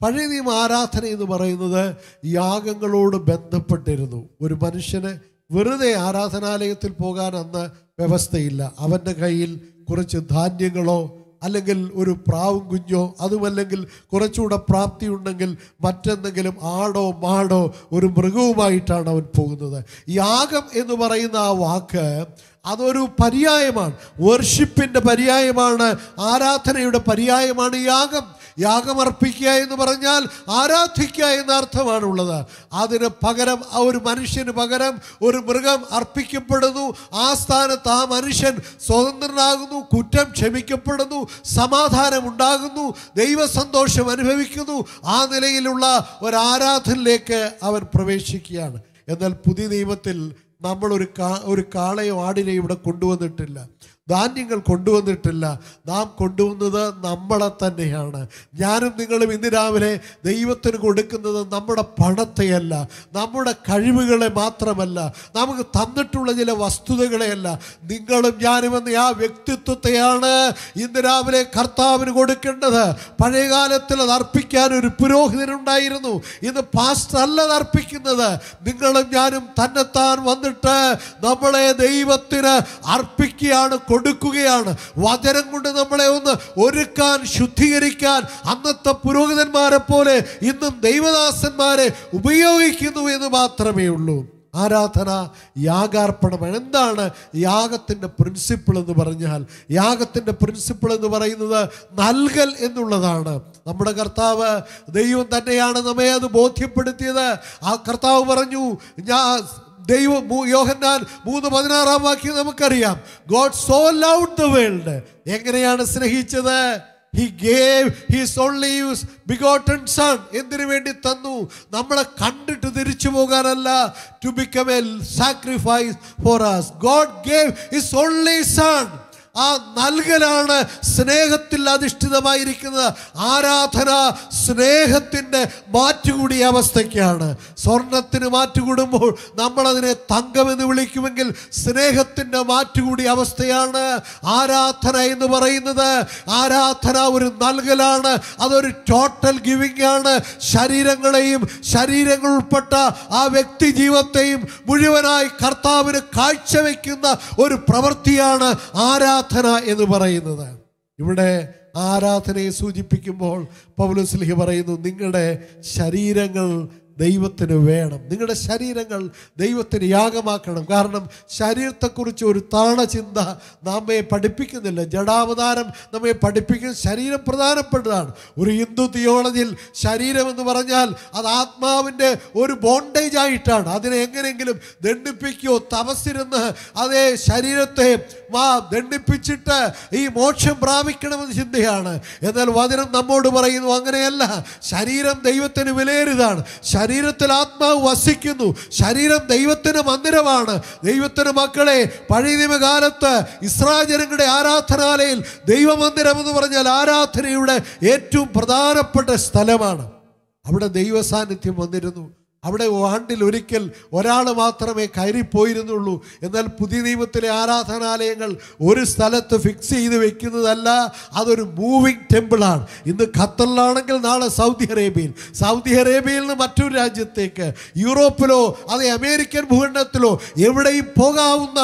പഴയ നിയമ ആരാധന എന്ന് പറയുന്നത് യാഗങ്ങളോട് ബന്ധപ്പെട്ടിരുന്നു ഒരു മനുഷ്യന് വെറുതെ ആരാധനാലയത്തിൽ പോകാൻ അന്ന് വ്യവസ്ഥയില്ല അവൻ്റെ കയ്യിൽ കുറച്ച് ധാന്യങ്ങളോ അല്ലെങ്കിൽ ഒരു പ്രാവും കുഞ്ഞോ അതുമല്ലെങ്കിൽ കുറച്ചുകൂടെ പ്രാപ്തി ഉണ്ടെങ്കിൽ മറ്റെന്തെങ്കിലും ആടോ മാടോ ഒരു മൃഗവുമായിട്ടാണ് അവൻ പോകുന്നത് യാഗം എന്ന് പറയുന്ന ആ വാക്ക് അതൊരു പര്യായമാണ് വർഷിപ്പിൻ്റെ പര്യായമാണ് ആരാധനയുടെ പര്യായമാണ് യാഗം യാഗമർപ്പിക്കുക എന്ന് പറഞ്ഞാൽ ആരാധിക്കുക എന്ന അർത്ഥമാണുള്ളത് അതിന് പകരം ആ ഒരു മനുഷ്യന് പകരം ഒരു മൃഗം അർപ്പിക്കപ്പെടുന്നു ആ സ്ഥാനത്ത് ആ മനുഷ്യൻ സ്വതന്ത്രനാകുന്നു കുറ്റം ക്ഷമിക്കപ്പെടുന്നു സമാധാനം ഉണ്ടാകുന്നു ദൈവസന്തോഷം അനുഭവിക്കുന്നു ആ നിലയിലുള്ള ഒരു ആരാധനയിലേക്ക് അവൻ പ്രവേശിക്കുകയാണ് എന്നാൽ പുതിയ നിയമത്തിൽ നമ്മൾ ഒരു കാ ഒരു കാളയോ ആടിനെ ഇവിടെ കൊണ്ടുവന്നിട്ടില്ല ധാന്യങ്ങൾ കൊണ്ടുവന്നിട്ടില്ല നാം കൊണ്ടുവന്നത് നമ്മളെ തന്നെയാണ് ഞാനും നിങ്ങളും ഇന്ന് രാവിലെ ദൈവത്തിന് കൊടുക്കുന്നത് നമ്മുടെ പണത്തെയല്ല നമ്മുടെ കഴിവുകളെ മാത്രമല്ല നമുക്ക് തന്നിട്ടുള്ള ചില വസ്തുതകളെയല്ല നിങ്ങളും ഞാനും എന്ന ആ വ്യക്തിത്വത്തെയാണ് ഇന്ന് രാവിലെ കർത്താവിന് കൊടുക്കേണ്ടത് പഴയ കാലത്തിൽ അത് അർപ്പിക്കാൻ ഒരു പുരോഹിതനുണ്ടായിരുന്നു ഇന്ന് പാസ്റ്റർ അല്ല അത് അർപ്പിക്കുന്നത് നിങ്ങളും ഞാനും തന്നെത്താൻ വന്നിട്ട് നമ്മളെ ദൈവത്തിന് അർപ്പിക്കുകയാണ് കൊടുക്കുകയാണ് വചനം കൊണ്ട് നമ്മളെ ഒന്ന് ഒരുക്കാൻ ശുദ്ധീകരിക്കാൻ അന്നത്തെ പുരോഹിതന്മാരെ പോലെ ഇന്നും ദൈവദാസന്മാരെ ഉപയോഗിക്കുന്നു എന്ന് മാത്രമേ ഉള്ളൂ ആരാധന യാഗാർപ്പണമാണ് എന്താണ് യാഗത്തിൻ്റെ പ്രിൻസിപ്പിൾ എന്ന് പറഞ്ഞാൽ യാഗത്തിൻ്റെ പ്രിൻസിപ്പിൾ എന്ന് പറയുന്നത് നൽകൽ എന്നുള്ളതാണ് നമ്മുടെ കർത്താവ് ദൈവം തന്നെയാണ് നമ്മെ അത് ബോധ്യപ്പെടുത്തിയത് ആ കർത്താവ് പറഞ്ഞു ഞാൻ ദൈവം മൂ- യോഹന്നാൻ മൂന്ന് പതിനാറാം വാക്യം നമുക്കറിയാം God so loved the world എങ്ങനെയാണ് സ്നേഹിച്ചത് he gave his only begotten son എന്തിനു വേണ്ടി തന്നു നമ്മളെ കണ്ടിട്ട് തിരിച്ചു പോകാനല്ല to become a sacrifice for us God gave his only son ആ നൽകലാണ് സ്നേഹത്തിൽ അധിഷ്ഠിതമായിരിക്കുന്നത് ആരാധന സ്നേഹത്തിൻ്റെ മാറ്റുകൂടിയ അവസ്ഥയ്ക്കാണ് സ്വർണത്തിന് മാറ്റുകൂടുമ്പോൾ നമ്മളതിനെ തങ്കമെന്ന് വിളിക്കുമെങ്കിൽ സ്നേഹത്തിൻ്റെ മാറ്റുകൂടിയ അവസ്ഥയാണ് ആരാധന എന്ന് പറയുന്നത് ആരാധന ഒരു നൽകലാണ് അതൊരു ടോട്ടൽ ഗിവിംഗ് ആണ് ശരീരങ്ങളെയും ശരീരങ്ങൾ ഉൾപ്പെട്ട ആ വ്യക്തി ജീവിതത്തെയും മുഴുവനായി കർത്താവിന് കാഴ്ചവെക്കുന്ന ഒരു പ്രവൃത്തിയാണ് ആരാധന എന്ന് പറയുന്നത് ഇവിടെ ആരാധനയെ സൂചിപ്പിക്കുമ്പോൾ പൗലോസ്ലിഹി പറയുന്നു നിങ്ങളുടെ ശരീരങ്ങൾ ദൈവത്തിന് വേണം നിങ്ങളുടെ ശരീരങ്ങൾ ദൈവത്തിന് യാഗമാക്കണം കാരണം ശരീരത്തെക്കുറിച്ച് ഒരു താണ ചിന്ത നമ്മെ പഠിപ്പിക്കുന്നില്ല ജഡാവതാരം നമ്മെ പഠിപ്പിക്കുന്ന ശരീരം പ്രധാനപ്പെട്ടതാണ് ഒരു ഹിന്ദു തിയോളജിയിൽ ശരീരം എന്ന് പറഞ്ഞാൽ അത് ആത്മാവിൻ്റെ ഒരു ബോണ്ടേജ് ആയിട്ടാണ് അതിനെ എങ്ങനെയെങ്കിലും ദണ്ഡിപ്പിക്കുകയോ തപസ്സിരുന്ന് അതേ ശരീരത്തെ മാ ദണ്ഡിപ്പിച്ചിട്ട് ഈ മോക്ഷം പ്രാപിക്കണമെന്ന് ചിന്തയാണ് എന്നാൽ വചനം നമ്മോട് പറയുന്നു അങ്ങനെയല്ല ശരീരം ദൈവത്തിന് വിലയേറിയതാണ് ശരീരത്തിൽ ആത്മാവ് വസിക്കുന്നു ശരീരം ദൈവത്തിന് മന്ദിരമാണ് ദൈവത്തിന് മക്കളെ പഴയ നിയമകാലത്ത് ഇസ്രായേൽ ജനങ്ങളുടെ ആരാധനാലയിൽ ദൈവമന്ദിരം എന്ന് പറഞ്ഞാൽ ആരാധനയുടെ ഏറ്റവും പ്രധാനപ്പെട്ട സ്ഥലമാണ് അവിടെ ദൈവ സാന്നിധ്യം വന്നിരുന്നു അവിടെ ആണ്ടിൽ ഒരിക്കൽ ഒരാൾ മാത്രമേ കയറിപ്പോയിരുന്നുള്ളൂ എന്നാൽ പുതിയ നിയമത്തിലെ ആരാധനാലയങ്ങൾ ഒരു സ്ഥലത്ത് ഫിക്സ് ചെയ്ത് വെക്കുന്നതല്ല അതൊരു മൂവിങ് ടെമ്പിളാണ് ഇന്ന് ഖത്തറിലാണെങ്കിൽ നാളെ സൗദി അറേബ്യയിൽ സൗദി അറേബ്യയിൽ നിന്ന് മറ്റൊരു രാജ്യത്തേക്ക് യൂറോപ്പിലോ അതെ അമേരിക്കൻ ഭൂഖണ്ഡത്തിലോ എവിടെയും പോകാവുന്ന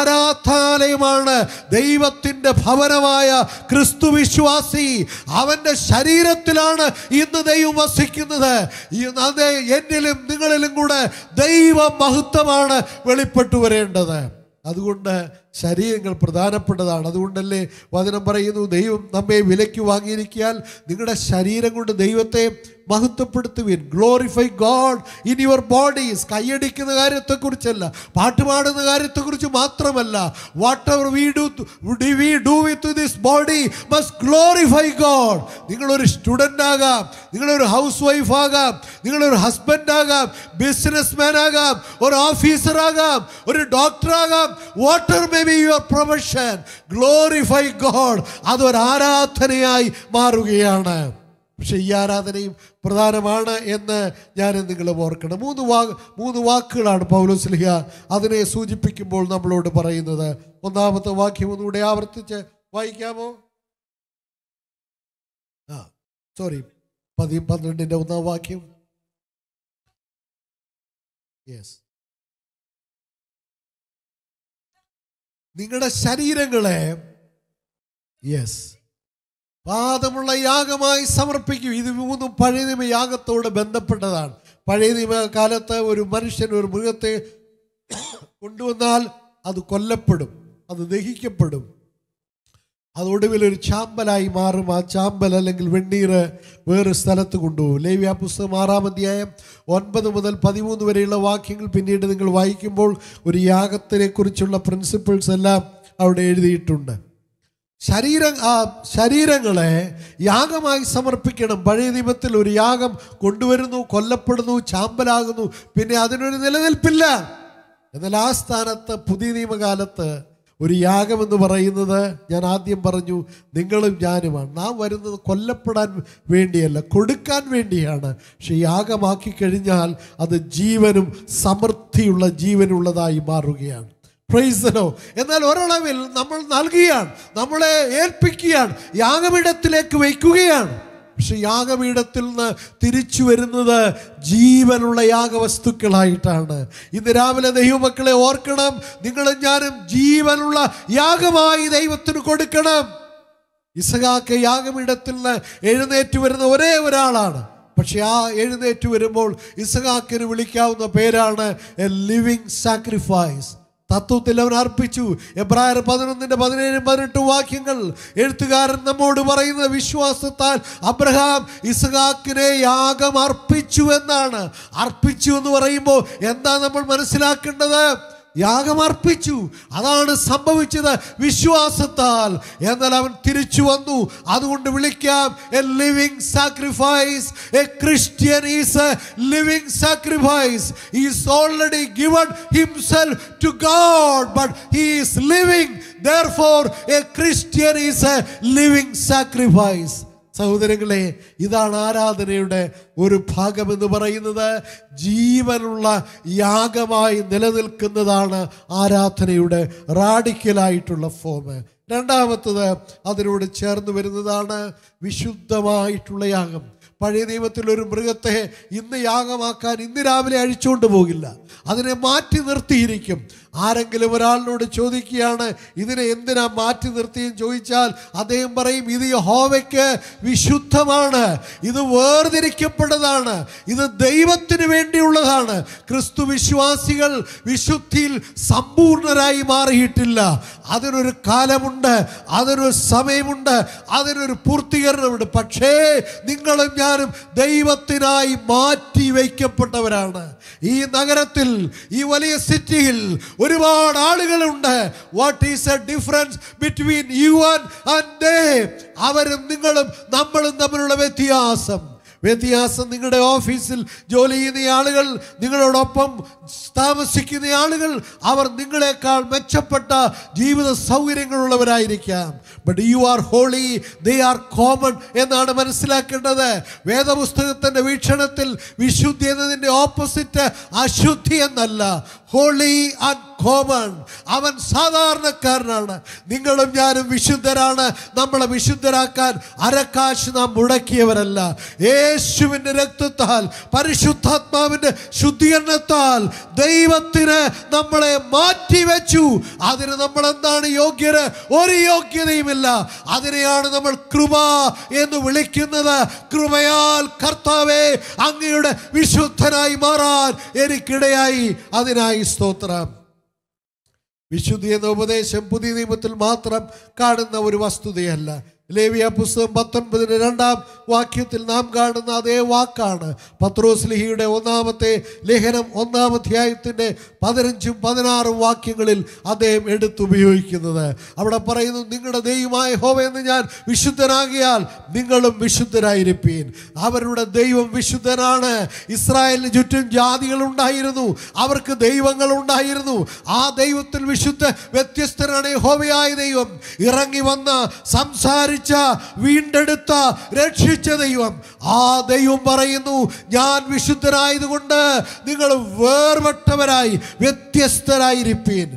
ആരാധനാലയമാണ് ദൈവത്തിൻ്റെ ഭവനമായ ക്രിസ്തു വിശ്വാസി അവൻ്റെ ശരീരത്തിലാണ് ഇന്ന് ദൈവം വസിക്കുന്നത് ഈ അതെ എന്നിലും നിങ്ങളിലും കൂടെ ദൈവ മഹത്വമാണ് വെളിപ്പെട്ടു വരേണ്ടത് അതുകൊണ്ട് ശരീരങ്ങൾ പ്രധാനപ്പെട്ടതാണ് അതുകൊണ്ടല്ലേ വചനം പറയുന്നു ദൈവം നമ്മെ വിലയ്ക്ക് വാങ്ങിയിരിക്കാൻ നിങ്ങളുടെ ശരീരം കൊണ്ട് ദൈവത്തെ മഹത്വപ്പെടുത്തുവിൻ glorify God in your bodies കൈയടിക്കുന്ന കാര്യത്തെക്കുറിച്ചല്ല പാട്ടുപാടുന്ന കാര്യത്തെക്കുറിച്ച് മാത്രമല്ല whatever we do we do with this body must glorify God നിങ്ങളൊരു സ്റ്റുഡൻ്റ് ആകാം നിങ്ങളൊരു ഹൗസ് വൈഫ് ആകാം നിങ്ങളൊരു ഹസ്ബൻഡ് ആകാം ബിസിനസ് മാൻ ആകാം ഒരു ഓഫീസർ ആകാം ഒരു ഡോക്ടർ ആകാം whatever may be your profession glorify God അതൊരു ആരാധനയായി മാറുകയാണ് പക്ഷെ ഈ ആരാധനയും പ്രധാനമാണ് എന്ന് ഞാൻ നിങ്ങൾ ഓർക്കണം മൂന്ന് വാ മൂന്ന് വാക്കുകളാണ് പൗലോസ്ലിഹ അതിനെ സൂചിപ്പിക്കുമ്പോൾ നമ്മളോട് പറയുന്നത് ഒന്നാമത്തെ വാക്യം ഒന്നുകൂടെ ആവർത്തിച്ച് വായിക്കാമോ ആ സോറി പതി പന്ത്രണ്ടിന്റെ ഒന്നാം വാക്യം യെസ് നിങ്ങളുടെ ശരീരങ്ങളെ യെസ് പാദമുള്ള യാഗമായി സമർപ്പിക്കും ഇത് മൂന്നും പഴയ നിയമ യാഗത്തോട് ബന്ധപ്പെട്ടതാണ് പഴയ നിയമ കാലത്ത് ഒരു മനുഷ്യൻ ഒരു മൃഗത്തെ കൊണ്ടുവന്നാൽ അത് കൊല്ലപ്പെടും അത് ദഹിക്കപ്പെടും അത് ഒടുവിൽ ഒരു ചാമ്പലായി മാറും ആ ചാമ്പൽ അല്ലെങ്കിൽ വെണ്ണീറ് വേറെ സ്ഥലത്ത് കൊണ്ടുപോകും ലേവ്യ പുസ്തകം ആറാം അധ്യായം ഒൻപത് മുതൽ പതിമൂന്ന് വരെയുള്ള വാക്യങ്ങൾ പിന്നീട് നിങ്ങൾ വായിക്കുമ്പോൾ ഒരു യാഗത്തിനെ കുറിച്ചുള്ള പ്രിൻസിപ്പിൾസ് എല്ലാം അവിടെ എഴുതിയിട്ടുണ്ട് ശരീരം ആ ശരീരങ്ങളെ യാഗമായി സമർപ്പിക്കണം പഴയ നിയമത്തിൽ ഒരു യാഗം കൊണ്ടുവരുന്നു കൊല്ലപ്പെടുന്നു ചാമ്പലാകുന്നു പിന്നെ അതിനൊരു നിലനിൽപ്പില്ല എന്നാൽ ആ സ്ഥാനത്ത് പുതിയ നിയമകാലത്ത് ഒരു യാഗം എന്ന് പറയുന്നത് ഞാൻ ആദ്യം പറഞ്ഞു നിങ്ങളും ഞാനുമാണ് നാം വരുന്നത് കൊല്ലപ്പെടാൻ വേണ്ടിയല്ല കൊടുക്കാൻ വേണ്ടിയാണ് പക്ഷെ യാഗമാക്കി കഴിഞ്ഞാൽ അത് ജീവനും സമൃദ്ധിയുള്ള ജീവനുള്ളതായി മാറുകയാണ് പ്രൈസലോ എന്നാൽ ഒരളവിൽ നമ്മൾ നൽകുകയാണ് നമ്മളെ ഏൽപ്പിക്കുകയാണ് യാഗപീഠത്തിലേക്ക് വയ്ക്കുകയാണ് പക്ഷെ യാഗപീഠത്തിൽ നിന്ന് തിരിച്ചു വരുന്നത് ജീവനുള്ള യാഗവസ്തുക്കളായിട്ടാണ് ഇന്ന് രാവിലെ ദൈവമക്കളെ ഓർക്കണം നിങ്ങളും ഞാനും ജീവനുള്ള യാഗമായി ദൈവത്തിന് കൊടുക്കണം ഇസഹാക്ക് യാഗപീഠത്തിൽ നിന്ന് എഴുന്നേറ്റ് വരുന്ന ഒരേ ഒരാളാണ് പക്ഷെ ആ എഴുന്നേറ്റ് വരുമ്പോൾ ഇസഹാക്കിന് വിളിക്കാവുന്ന പേരാണ് എ ലിവിങ് സാക്രിഫൈസ് തത്വത്തിൽ അവൻ അർപ്പിച്ചു എബ്രായർ പതിനൊന്നിന്റെ പതിനേഴും പതിനെട്ടും വാക്യങ്ങൾ എഴുത്തുകാരൻ നമ്മോട് പറയുന്ന വിശ്വാസത്താൽ അബ്രഹാം ഇസഹാക്കിനെ യാഗം അർപ്പിച്ചു എന്നാണ് അർപ്പിച്ചു എന്ന് പറയുമ്പോൾ എന്താ നമ്മൾ മനസ്സിലാക്കേണ്ടത് യാഗം അർപ്പിച്ചു അതാണ് സംഭവിച്ചത് വിശ്വാസത്താൽ എന്നാൽ അവൻ തിരിച്ചു വന്നു അതുകൊണ്ട് വിളിക്കാം a living sacrifice a Christian is a living sacrifice is already given himself to God but he is living therefore a Christian is a living sacrifice സഹോദരങ്ങളെ ഇതാണ് ആരാധനയുടെ ഒരു ഭാഗം എന്ന് പറയുന്നത് ജീവനുള്ള യാഗമായി നിലനിൽക്കുന്നതാണ് ആരാധനയുടെ റാഡിക്കലായിട്ടുള്ള ഫോം രണ്ടാമത്തത് അതിനോട് ചേർന്ന് വരുന്നതാണ് വിശുദ്ധമായിട്ടുള്ള യാഗം പഴയ നിയമത്തിൽ ഒരു മൃഗത്തെ ഇന്ന് യാഗമാക്കാൻ ഇന്ന് രാവിലെ അഴിച്ചുകൊണ്ട് പോകില്ല അതിനെ മാറ്റി നിർത്തിയിരിക്കും ആരെങ്കിലും ഒരാളിനോട് ചോദിക്കുകയാണ് ഇതിനെ എന്തിനാ മാറ്റി നിർത്തിയെന്ന് ചോദിച്ചാൽ അദ്ദേഹം പറയും ഇത് യഹോവയ്ക്ക് വിശുദ്ധമാണ് ഇത് വേർതിരിക്കപ്പെട്ടതാണ് ഇത് ദൈവത്തിന് വേണ്ടിയുള്ളതാണ് ക്രിസ്തു വിശ്വാസികൾ വിശുദ്ധിയിൽ സമ്പൂർണരായി മാറിയിട്ടില്ല അതിനൊരു കാലമുണ്ട് അതിനൊരു സമയമുണ്ട് അതിനൊരു പൂർത്തീകരണമുണ്ട് പക്ഷേ നിങ്ങളും ഞാനും ദൈവത്തിനായി മാറ്റി വയ്ക്കപ്പെട്ടവരാണ് ഈ നഗരത്തിൽ ഈ വലിയ സിറ്റിയിൽ ഒരുപാട് ആളുകളുണ്ട് what is a difference between you and they അവരും നിങ്ങളും നമ്മളും തമ്മിലുള്ള വ്യത്യാസം വ്യത്യാസം നിങ്ങളുടെ ഓഫീസിൽ ജോലി ചെയ്യുന്ന ആളുകൾ നിങ്ങളോടൊപ്പം താമസിക്കുന്ന ആളുകൾ അവർ നിങ്ങളെക്കാൾ മെച്ചപ്പെട്ട ജീവിത സൗകര്യങ്ങളുള്ളവരായിരിക്കാം but you are holy they are common എന്നാണ് മനസ്സിലാക്കേണ്ടത് വേദപുസ്തകത്തിൻ്റെ വീക്ഷണത്തിൽ വിശുദ്ധി എന്നതിൻ്റെ ഓപ്പോസിറ്റ് അശുദ്ധി എന്നല്ല ഹോളി ആൻഡ് കോമൺ അവൻ സാധാരണക്കാരനാണ് നിങ്ങളും ഞാനും വിശുദ്ധരാണ് നമ്മളെ വിശുദ്ധരാക്കാൻ അരക്കാശ് നാം മുടക്കിയവരല്ല യേശുവിൻ്റെ രക്തത്താൽ പരിശുദ്ധാത്മാവിൻ്റെ ശുദ്ധീകരണത്താൽ ദൈവത്തിന് നമ്മളെ മാറ്റിവെച്ചു അതിന് നമ്മൾ എന്താണ് യോഗ്യര് ഒരു യോഗ്യതയുമില്ല അതിനെയാണ് നമ്മൾ കൃപ എന്ന് വിളിക്കുന്നത് കൃപയാൽ കർത്താവെ അങ്ങയുടെ വിശുദ്ധനായി മാറാൻ എനിക്കിടയായി അതിനായി സ്തോത്രം വിശുദ്ധി എന്ന ഉപദേശം പുതിയ നിയമത്തിൽ മാത്രം കാണുന്ന ഒരു വസ്തുതയല്ല ലേവിയ പുസ്തകം പത്തൊൻപതിന് രണ്ടാം വാക്യത്തിൽ നാം കാണുന്ന അതേ വാക്കാണ് പത്രോസ്ലിഹിയുടെ ഒന്നാമത്തെ ലേഖനം ഒന്നാം അധ്യായത്തിൻ്റെ പതിനഞ്ചും പതിനാറും വാക്യങ്ങളിൽ അദ്ദേഹം എടുത്തുപയോഗിക്കുന്നത് അവിടെ പറയുന്നു നിങ്ങളുടെ ദൈവമായ ഹോവ എന്ന് ഞാൻ വിശുദ്ധനാകിയാൽ നിങ്ങളും വിശുദ്ധരായിരിപ്പീൻ അവരുടെ ദൈവം വിശുദ്ധനാണ് ഇസ്രായേലിന് ചുറ്റും ജാതികൾ ഉണ്ടായിരുന്നു അവർക്ക് ദൈവങ്ങൾ ഉണ്ടായിരുന്നു ആ ദൈവത്തിൽ വിശുദ്ധ വ്യത്യസ്തനാണ് ഹോവയായ ദൈവം ഇറങ്ങി വന്ന് സംസാരിച്ച വീണ്ടെടുത്ത രക്ഷിച്ച ദൈവം ആ ദൈവം പറയുന്നു ഞാൻ വിശുദ്ധനായതുകൊണ്ട് നിങ്ങൾ വേർപെട്ടവരായി വ്യത്യസ്തരായിരിപ്പീൻ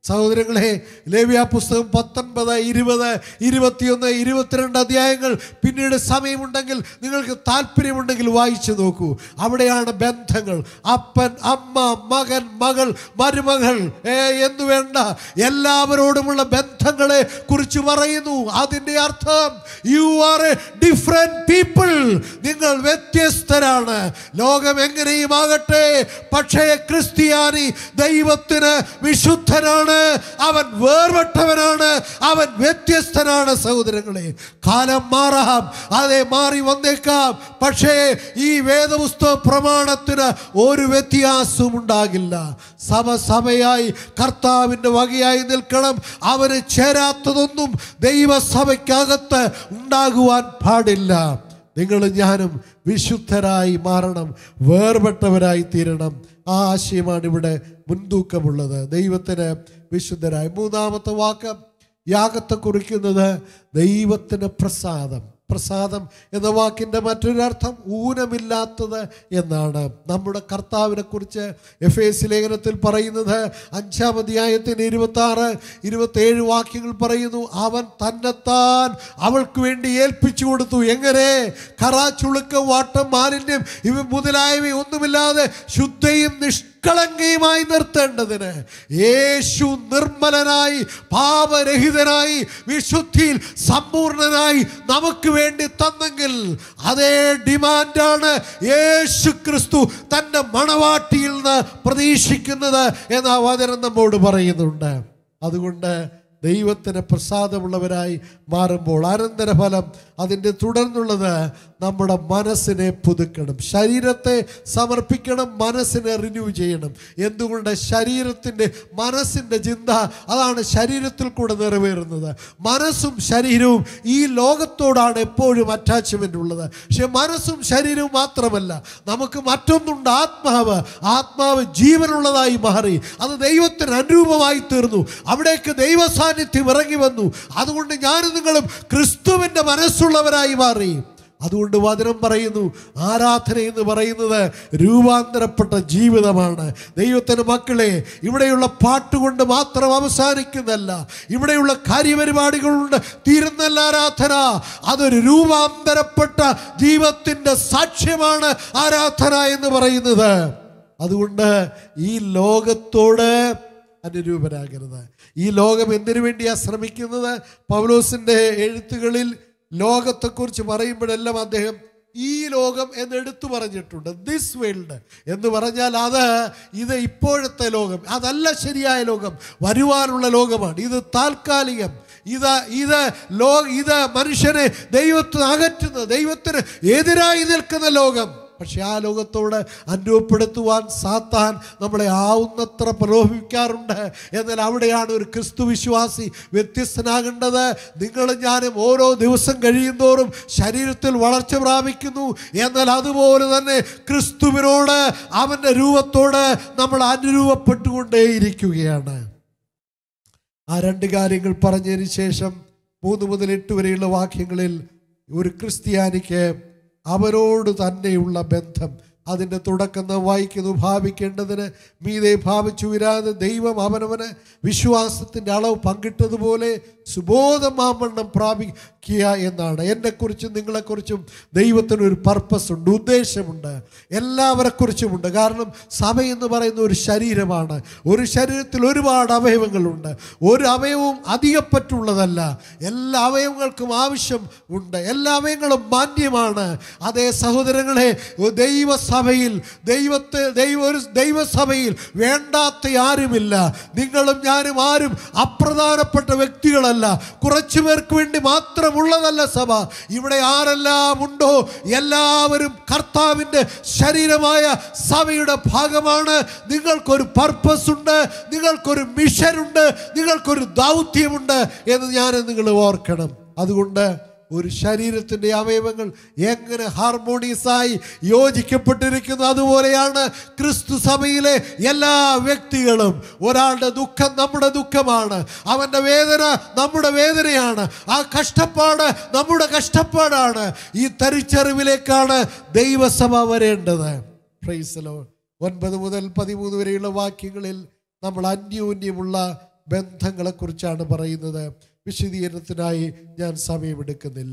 സഹോദരങ്ങളെ ലേവ്യ പുസ്തകം പത്തൊൻപത് ഇരുപത് ഇരുപത്തിയൊന്ന് ഇരുപത്തിരണ്ട് അധ്യായങ്ങൾ പിന്നീട് സമയമുണ്ടെങ്കിൽ നിങ്ങൾക്ക് താല്പര്യമുണ്ടെങ്കിൽ വായിച്ചു നോക്കൂ അവിടെയാണ് ബന്ധങ്ങൾ അപ്പൻ അമ്മ മകൻ മകൾ മരുമകൾ ഏ, എന്ന് വേണ്ട എല്ലാവരോടുമുള്ള ബന്ധങ്ങളെ കുറിച്ച് പറയുന്നു അതിൻ്റെ അർത്ഥം you are a different people നിങ്ങൾ വ്യത്യസ്തരാണ് ലോകം എങ്ങനെയും ആകട്ടെ പക്ഷേ ക്രിസ്ത്യാനി ദൈവത്തിന് വിശുദ്ധനാണ് അവൻ വേർപെട്ടവനാണ് അവൻ വ്യത്യസ്തനാണ് സഹോദരങ്ങളെ കാലം മാറാം അതെ മാറി വന്നേക്കാം പക്ഷേ ഈ വേദപുസ്തക പ്രമാണത്തിന് ഒരു വ്യത്യാസവും ഉണ്ടാകില്ല സഭ സഭയായി കർത്താവിൻ്റെ വകയായി നിൽക്കണം അവന് ചേരാത്തതൊന്നും ദൈവസഭയ്ക്കകത്ത് ഉണ്ടാകുവാൻ പാടില്ല നിങ്ങളും ഞാനും വിശുദ്ധരായി മാറണം വേർപെട്ടവരായി തീരണം ആ ആശയമാണ് ഇവിടെ മുൻതൂക്കമുള്ളത് ദൈവത്തിന് വിശുദ്ധരായി മൂന്നാമത്തെ വാക്ക് യാഗത്തെ കുറിക്കുന്നത് ദൈവത്തിന് പ്രസാദം പ്രസാദം എന്ന വാക്കിൻ്റെ മറ്റൊരർത്ഥം ഊനമില്ലാത്തത് എന്നാണ് നമ്മുടെ കർത്താവിനെ കുറിച്ച് എഫ് എസ് ലേഖനത്തിൽ പറയുന്നത് അഞ്ചാം അധ്യായത്തിന് ഇരുപത്തി ആറ് ഇരുപത്തേഴ് വാക്യങ്ങൾ പറയുന്നു അവൻ തന്നെത്താൻ അവൾക്ക് വേണ്ടി ഏൽപ്പിച്ചു കൊടുത്തു എങ്ങനെ കറ ചുളുക്കം വാട്ടം മാലിന്യം ഇവ മുതലായവ ഒന്നുമില്ലാതെ ശുദ്ധയും നിഷ്കളങ്കയുമായി നിർത്തേണ്ടതിന് യേശു നിർമ്മലനായി പാപരഹിതനായി വിശുദ്ധിയിൽ സമ്പൂർണനായി നമുക്ക് വേണ്ടി തന്നെങ്കിൽ അതേ ഡിമാൻഡാണ് യേശു ക്രിസ്തു തൻ്റെ മണവാട്ടിയിൽ നിന്ന് പ്രതീക്ഷിക്കുന്നത് എന്ന ആ വചനം നമ്മോട് പറയുന്നുണ്ട് അതുകൊണ്ട് ദൈവത്തിന് പ്രസാദമുള്ളവരായി മാറുമ്പോൾ അനന്തരഫലം അതിൻ്റെ തുടർന്നുള്ളത് നമ്മുടെ മനസ്സിനെ പുതുക്കണം ശരീരത്തെ സമർപ്പിക്കണം മനസ്സിനെ റിന്യൂ ചെയ്യണം എന്തുകൊണ്ട് ശരീരത്തിൻ്റെ മനസ്സിൻ്റെ ചിന്ത അതാണ് ശരീരത്തിൽ കൂടെ നിറവേറുന്നത് മനസ്സും ശരീരവും ഈ ലോകത്തോടാണ് എപ്പോഴും അറ്റാച്ച്മെൻ്റ് ഉള്ളത് പക്ഷെ മനസ്സും ശരീരവും മാത്രമല്ല നമുക്ക് മറ്റൊന്നുണ്ട് ആത്മാവ് ആത്മാവ് ജീവനുള്ളതായി മാറി അത് ദൈവത്തിന് അനുരൂപമായി തീർന്നു അവിടേക്ക് ദൈവ സാന്നിധ്യം ഇറങ്ങി വന്നു അതുകൊണ്ട് ഞാനും നിങ്ങളും ക്രിസ്തുവിൻ്റെ മനസ്സുള്ളവരായി മാറി അതുകൊണ്ട് വചനം പറയുന്നു ആരാധന എന്ന് പറയുന്നത് രൂപാന്തരപ്പെട്ട ജീവിതമാണ് ദൈവത്തിന് മക്കളെ ഇവിടെയുള്ള പാട്ടുകൊണ്ട് മാത്രം അവസാനിക്കുന്നല്ല ഇവിടെയുള്ള കാര്യപരിപാടികളുണ്ട് തീരുന്നല്ല ആരാധന അതൊരു രൂപാന്തരപ്പെട്ട ജീവിതത്തിൻ്റെ സാക്ഷ്യമാണ് ആരാധന എന്ന് പറയുന്നത് അതുകൊണ്ട് ഈ ലോകത്തോട് അനുരൂപരാകരുത് ഈ ലോകം എന്തിനു വേണ്ടിയാ ശ്രമിക്കുന്നത് പൗലോസിന്റെ എഴുത്തുകളിൽ ലോകത്തെക്കുറിച്ച് പറയുമ്പോഴെല്ലാം അദ്ദേഹം ഈ ലോകം എന്ന് എടുത്തു പറഞ്ഞിട്ടുണ്ട് ദിസ് വേൾഡ് എന്ന് പറഞ്ഞാൽ അത് ഇത് ഇപ്പോഴത്തെ ലോകം അതല്ല ശരിയായ ലോകം വരുവാനുള്ള ലോകമാണ് ഇത് താൽക്കാലികം ഇത് ഇത് ലോ ഇത് മനുഷ്യനെ ദൈവത്തിന് അകറ്റുന്ന ദൈവത്തിന് എതിരായി നിൽക്കുന്ന ലോകം പക്ഷെ ആ ലോകത്തോട് അനുഭവപ്പെടുത്തുവാൻ സാത്താൻ നമ്മളെ ആവുന്നത്ര പ്രലോഭിക്കാറുണ്ട് എന്നാൽ അവിടെയാണ് ഒരു ക്രിസ്തു വിശ്വാസി വ്യത്യസ്തനാകേണ്ടത് നിങ്ങളും ഞാനും ഓരോ ദിവസം കഴിയുന്തോറും ശരീരത്തിൽ വളർച്ച പ്രാപിക്കുന്നു എന്നാൽ അതുപോലെ തന്നെ ക്രിസ്തുവിനോട് അവൻ്റെ രൂപത്തോട് നമ്മൾ അനുരൂപപ്പെട്ടുകൊണ്ടേയിരിക്കുകയാണ് ആ രണ്ട് കാര്യങ്ങൾ പറഞ്ഞതിന് ശേഷം മൂന്ന് മുതൽ എട്ട് വരെയുള്ള വാക്യങ്ങളിൽ ഒരു ക്രിസ്ത്യാനിക്ക് അവരോട് തന്നെയുള്ള ബന്ധം അതിൻ്റെ തുടക്കം നാം വായിക്കുന്നു ഭാവിക്കേണ്ടതിന് മീതെ ഭാവിച്ചു വരാതെ ദൈവം അവനവന് വിശ്വാസത്തിൻ്റെ അളവ് പങ്കിട്ടതുപോലെ സുബോധമാമണ്ണം പ്രാപിക്കുക എന്നാണ് എന്നെക്കുറിച്ചും നിങ്ങളെക്കുറിച്ചും ദൈവത്തിന് ഒരു പർപ്പസ് ഉണ്ട് ഉദ്ദേശമുണ്ട് എല്ലാവരെക്കുറിച്ചുമുണ്ട് കാരണം സഭ എന്ന് പറയുന്ന ഒരു ശരീരമാണ് ഒരു ശരീരത്തിൽ ഒരുപാട് അവയവങ്ങളുണ്ട് ഒരു അവയവവും അധികപ്പറ്റുള്ളതല്ല എല്ലാ അവയവങ്ങൾക്കും ആവശ്യം ഉണ്ട് എല്ലാ അവയവങ്ങളും മാന്യമാണ് അതേ സഹോദരങ്ങളെ ദൈവസഭയിൽ ദൈവത്തെ ദൈവ ഒരു ദൈവസഭയിൽ വേണ്ടാത്ത ആരുമില്ല നിങ്ങളും ഞാനും ആരും അപ്രധാനപ്പെട്ട വ്യക്തികളല്ല കുറച്ചു പേർക്ക് വേണ്ടി മാത്രമുള്ളതല്ല സഭ ഇവിടെ ആരെല്ലാം ഉണ്ടോ എല്ലാവരും കർത്താവിൻ്റെ ശരീരമായ സഭയുടെ ഭാഗമാണ് നിങ്ങൾക്കൊരു പർപ്പസ് ഉണ്ട് നിങ്ങൾക്കൊരു മിഷനുണ്ട് നിങ്ങൾക്കൊരു ദൗത്യമുണ്ട് എന്ന് ഞാൻ നിങ്ങൾ ഓർക്കണം അതുകൊണ്ട് ഒരു ശരീരത്തിൻ്റെ അവയവങ്ങൾ എങ്ങനെ ഹാർമോണിയസായി യോജിക്കപ്പെട്ടിരിക്കുന്നു അതുപോലെയാണ് ക്രിസ്തു സഭയിലെ എല്ലാ വ്യക്തികളും ഒരാളുടെ ദുഃഖം നമ്മുടെ ദുഃഖമാണ് അവൻ്റെ വേദന നമ്മുടെ വേദനയാണ് ആ കഷ്ടപ്പാട് നമ്മുടെ കഷ്ടപ്പാടാണ് ഈ തരിച്ചറിവിലേക്കാണ് ദൈവസഭ വരേണ്ടത് പ്രൈസലോ ഒൻപത് മുതൽ പതിമൂന്ന് വരെയുള്ള വാക്യങ്ങളിൽ നമ്മൾ അന്യോന്യമുള്ള ബന്ധങ്ങളെക്കുറിച്ചാണ് പറയുന്നത് വിശദീകരണത്തിനായി ഞാൻ സമയമെടുക്കുന്നില്ല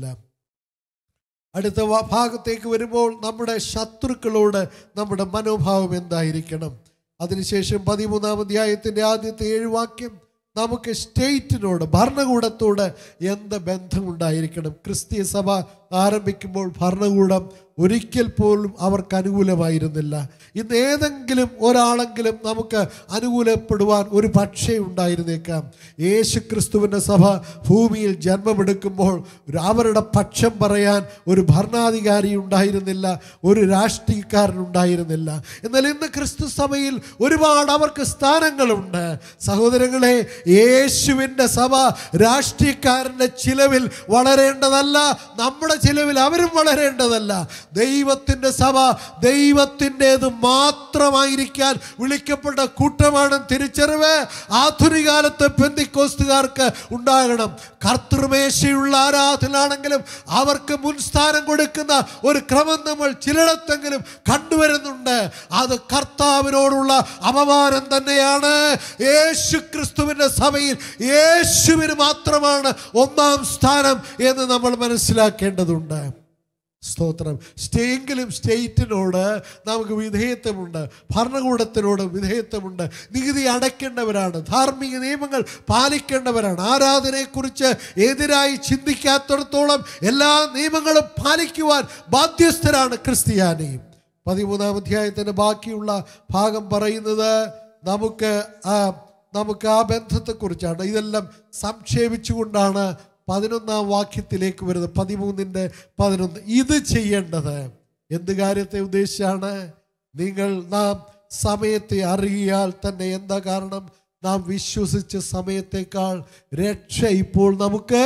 അടുത്ത വ- ഭാഗത്തേക്ക് വരുമ്പോൾ നമ്മുടെ ശത്രുക്കളോട് നമ്മുടെ മനോഭാവം എന്തായിരിക്കണം അതിനുശേഷം പതിമൂന്നാം അധ്യായത്തിന്റെ ആദ്യത്തെ ഏഴ് വാക്യം നമുക്ക് സ്റ്റേറ്റിനോട് ഭരണകൂടത്തോട് എന്ത് ബന്ധമുണ്ടായിരിക്കണം ക്രിസ്തീയ സഭ ആരംഭിക്കുമ്പോൾ ഭരണകൂടം ഒരിക്കൽ പോലും അവർക്ക് അനുകൂലമായിരുന്നില്ല ഇന്ന് ഏതെങ്കിലും ഒരാളെങ്കിലും നമുക്ക് അനുകൂലപ്പെടുവാൻ ഒരു പക്ഷേ ഉണ്ടായിരുന്നേക്കാം യേശു ക്രിസ്തുവിൻ്റെ സഭ ഭൂമിയിൽ ജന്മമെടുക്കുമ്പോൾ ഒരു അവരുടെ പക്ഷം പറയാൻ ഒരു ഭരണാധികാരി ഉണ്ടായിരുന്നില്ല ഒരു രാഷ്ട്രീയക്കാരൻ ഉണ്ടായിരുന്നില്ല എന്നാൽ ഇന്ന് ക്രിസ്തു സഭയിൽ ഒരുപാട് അവർക്ക് സ്ഥാനങ്ങളുണ്ട് സഹോദരങ്ങളെ യേശുവിൻ്റെ സഭ രാഷ്ട്രീയക്കാരൻ്റെ ചിലവിൽ വളരേണ്ടതല്ല നമ്മുടെ ചിലവിൽ അവരും വളരേണ്ടതല്ല ദൈവത്തിൻ്റെ സഭ ദൈവത്തിൻ്റെത് മാത്രമായിരിക്കാൻ വിളിക്കപ്പെട്ട കൂട്ടമാണ് തിരിച്ചറിവ് ആധുനിക കാലത്ത് പെന്തിക്കോസ്തുകാർക്ക് ഉണ്ടാകണം കർത്തൃമേശയുള്ള ആരാധനാണെങ്കിലും അവർക്ക് മുൻസ്ഥാനം കൊടുക്കുന്ന ഒരു ക്രമം നമ്മൾ ചിലയിടത്തെങ്കിലും കണ്ടുവരുന്നുണ്ട് അത് കർത്താവിനോടുള്ള അപമാനം തന്നെയാണ് യേശു ക്രിസ്തുവിൻ്റെ സഭയിൽ യേശുവിന് മാത്രമാണ് ഒന്നാം സ്ഥാനം എന്ന് നമ്മൾ മനസ്സിലാക്കേണ്ടതുണ്ട് സ്തോത്രം സ്റ്റേയെങ്കിലും സ്റ്റേറ്റിനോട് നമുക്ക് വിധേയത്വമുണ്ട് ഭരണകൂടത്തിനോട് വിധേയത്വമുണ്ട് നികുതി അടയ്ക്കേണ്ടവരാണ് ധാർമ്മിക നിയമങ്ങൾ പാലിക്കേണ്ടവരാണ് ആരാധനയെക്കുറിച്ച് എതിരായി ചിന്തിക്കാത്തിടത്തോളം എല്ലാ നിയമങ്ങളും പാലിക്കുവാൻ ബാധ്യസ്ഥരാണ് ക്രിസ്ത്യാനി പതിമൂന്നാം അധ്യായത്തിൻ്റെ ബാക്കിയുള്ള ഭാഗം പറയുന്നത് നമുക്ക് ആ നമുക്ക് ആ ബന്ധത്തെക്കുറിച്ചാണ് ഇതെല്ലാം സംക്ഷേപിച്ചുകൊണ്ടാണ് പതിനൊന്നാം വാക്യത്തിലേക്ക് വരുന്നത് പതിമൂന്നിൻ്റെ പതിനൊന്ന് ഇത് ചെയ്യേണ്ടത് എന്ത് കാര്യത്തെ ഉദ്ദേശിച്ചാണ് നിങ്ങൾ നാം സമയത്തെ അറിയാൽ തന്നെ എന്താ കാരണം നാം വിശ്വസിച്ച സമയത്തേക്കാൾ രക്ഷ ഇപ്പോൾ നമുക്ക്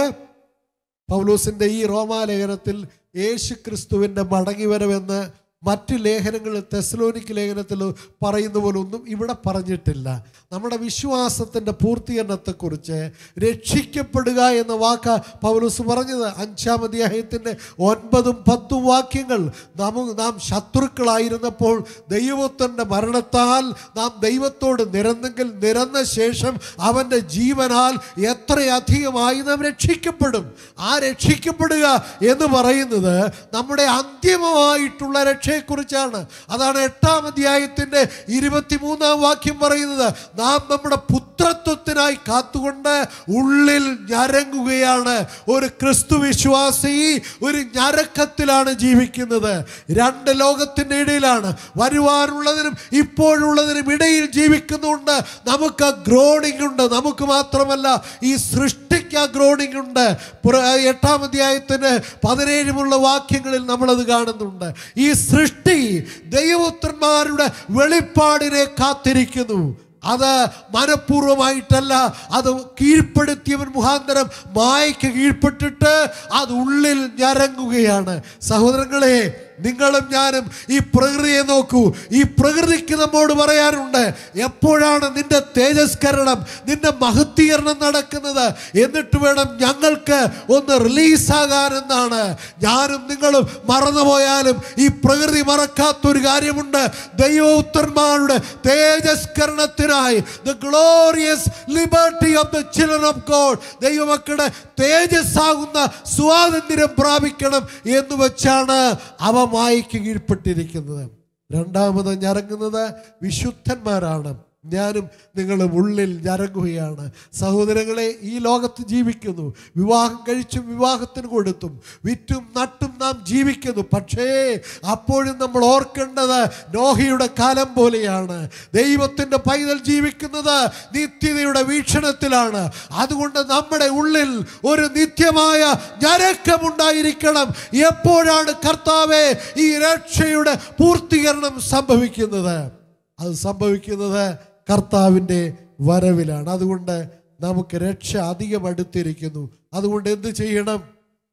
പൗലോസിന്റെ ഈ റോമാലേഖനത്തിൽ യേശു ക്രിസ്തുവിൻ്റെ മടങ്ങിവരവെന്ന് മറ്റ് ലേഖനങ്ങളിൽ തെസ്ലോനിക്ക് ലേഖനത്തിൽ പറയുന്ന പോലെ ഒന്നും ഇവിടെ പറഞ്ഞിട്ടില്ല നമ്മുടെ വിശ്വാസത്തിൻ്റെ പൂർത്തീകരണത്തെക്കുറിച്ച് രക്ഷിക്കപ്പെടുക എന്ന വാക്ക് പൗലോസ് പറഞ്ഞത് അഞ്ചാം അധ്യായത്തിൻ്റെ ഒൻപതും പത്തും വാക്യങ്ങൾ നാം നാം ശത്രുക്കളായിരുന്നപ്പോൾ ദൈവത്തിൻ്റെ മരണത്താൽ നാം ദൈവത്തോട് നിരന്നെങ്കിൽ നിരന്ന ശേഷം അവൻ്റെ ജീവനാൽ എത്രയധികമായി നാം രക്ഷിക്കപ്പെടും ആ രക്ഷിക്കപ്പെടുക എന്ന് പറയുന്നത് നമ്മുടെ അന്തിമമായിട്ടുള്ള രക്ഷയെക്കുറിച്ചാണ് അതാണ് എട്ടാം അധ്യായത്തിൻ്റെ ഇരുപത്തിമൂന്നാം വാക്യം പറയുന്നത് നാം നമ്മുടെ പുത്രത്വത്തിനായി കാത്തുകൊണ്ട് ഉള്ളിൽ ഞരങ്ങുകയാണ് ഒരു ക്രിസ്തു വിശ്വാസി ഒരു ഞരക്കത്തിലാണ് ജീവിക്കുന്നത് രണ്ട് ലോകത്തിൻ്റെ ഇടയിലാണ് വരുവാനുള്ളതിനും ഇപ്പോഴുള്ളതിനും ഇടയിൽ ജീവിക്കുന്നുണ്ട് നമുക്ക് ഗ്രോണിംഗ് ഉണ്ട് നമുക്ക് മാത്രമല്ല ഈ സൃഷ്ടിക്ക് ആ ഗ്രോണിംഗ് ഉണ്ട് പുറ- എട്ടാം അധ്യായത്തിന് പതിനേഴുമുള്ള വാക്യങ്ങളിൽ നമ്മളത് കാണുന്നുണ്ട് ഈ സൃഷ്ടി ദൈവപുത്രന്മാരുടെ വെളിപ്പാടിനെ കാത്തിരിക്കുന്നു അത് മനഃപൂർവ്വമായിട്ടല്ല അത് കീഴ്പ്പെടുത്തിയവൻ മുഖാന്തരം മായയ്ക്ക് കീഴ്പ്പെട്ടിട്ട് അത് ഉള്ളിൽ ഞരങ്ങുകയാണ് സഹോദരങ്ങളെ നിങ്ങളും ഞാനും ഈ പ്രകൃതിയെ നോക്കൂ ഈ പ്രകൃതിക്ക് നമ്മോട് പറയാറുണ്ട് എപ്പോഴാണ് നിന്റെ തേജസ്കരണം നിന്റെ മഹത്വീകരണം നടക്കുന്നത് എന്നിട്ട് വേണം ഞങ്ങൾക്ക് ഒന്ന് റിലീസാകാനെന്നാണ് ഞാനും നിങ്ങളും മറന്നുപോയാലും ഈ പ്രകൃതി മറക്കാത്തൊരു കാര്യമുണ്ട് ദൈവോത്തന്മാരുടെ തേജസ്കരണത്തിനായി the glorious liberty of the children of God ദൈവമക്കളുടെ തേജസ്സാകുന്ന സ്വാതന്ത്ര്യം പ്രാപിക്കണം എന്ന് വെച്ചാണ് അവ മായ്ക്ക് കീഴ്പ്പെട്ടിരിക്കുന്നത് രണ്ടാമത് ഞരങ്ങുന്നത് വിശുദ്ധന്മാരാണ് ഞാനും നിങ്ങളും ഉള്ളിൽ ഞരങ്ങുകയാണ് സഹോദരങ്ങളെ ഈ ലോകത്ത് ജീവിക്കുന്നു വിവാഹം കഴിച്ചും വിവാഹത്തിന് കൊടുത്തും വിറ്റും നട്ടും നാം ജീവിക്കുന്നു പക്ഷേ അപ്പോഴും നമ്മൾ ഓർക്കേണ്ടത് നോഹിയുടെ കാലം പോലെയാണ് ദൈവത്തിൻ്റെ പൈതൽ ജീവിക്കുന്നത് നിത്യതയുടെ വീക്ഷണത്തിലാണ് അതുകൊണ്ട് നമ്മുടെ ഉള്ളിൽ ഒരു നിത്യമായ ഞരക്കമുണ്ടായിരിക്കണം എപ്പോഴാണ് കർത്താവെ ഈ രക്ഷയുടെ പൂർത്തീകരണം സംഭവിക്കുന്നത് അത് സംഭവിക്കുന്നത് കർത്താവിൻ്റെ വരവിലാണ് അതുകൊണ്ട് നമുക്ക് രക്ഷ അധികം അടുത്തിരിക്കുന്നു അതുകൊണ്ട് എന്ത് ചെയ്യണം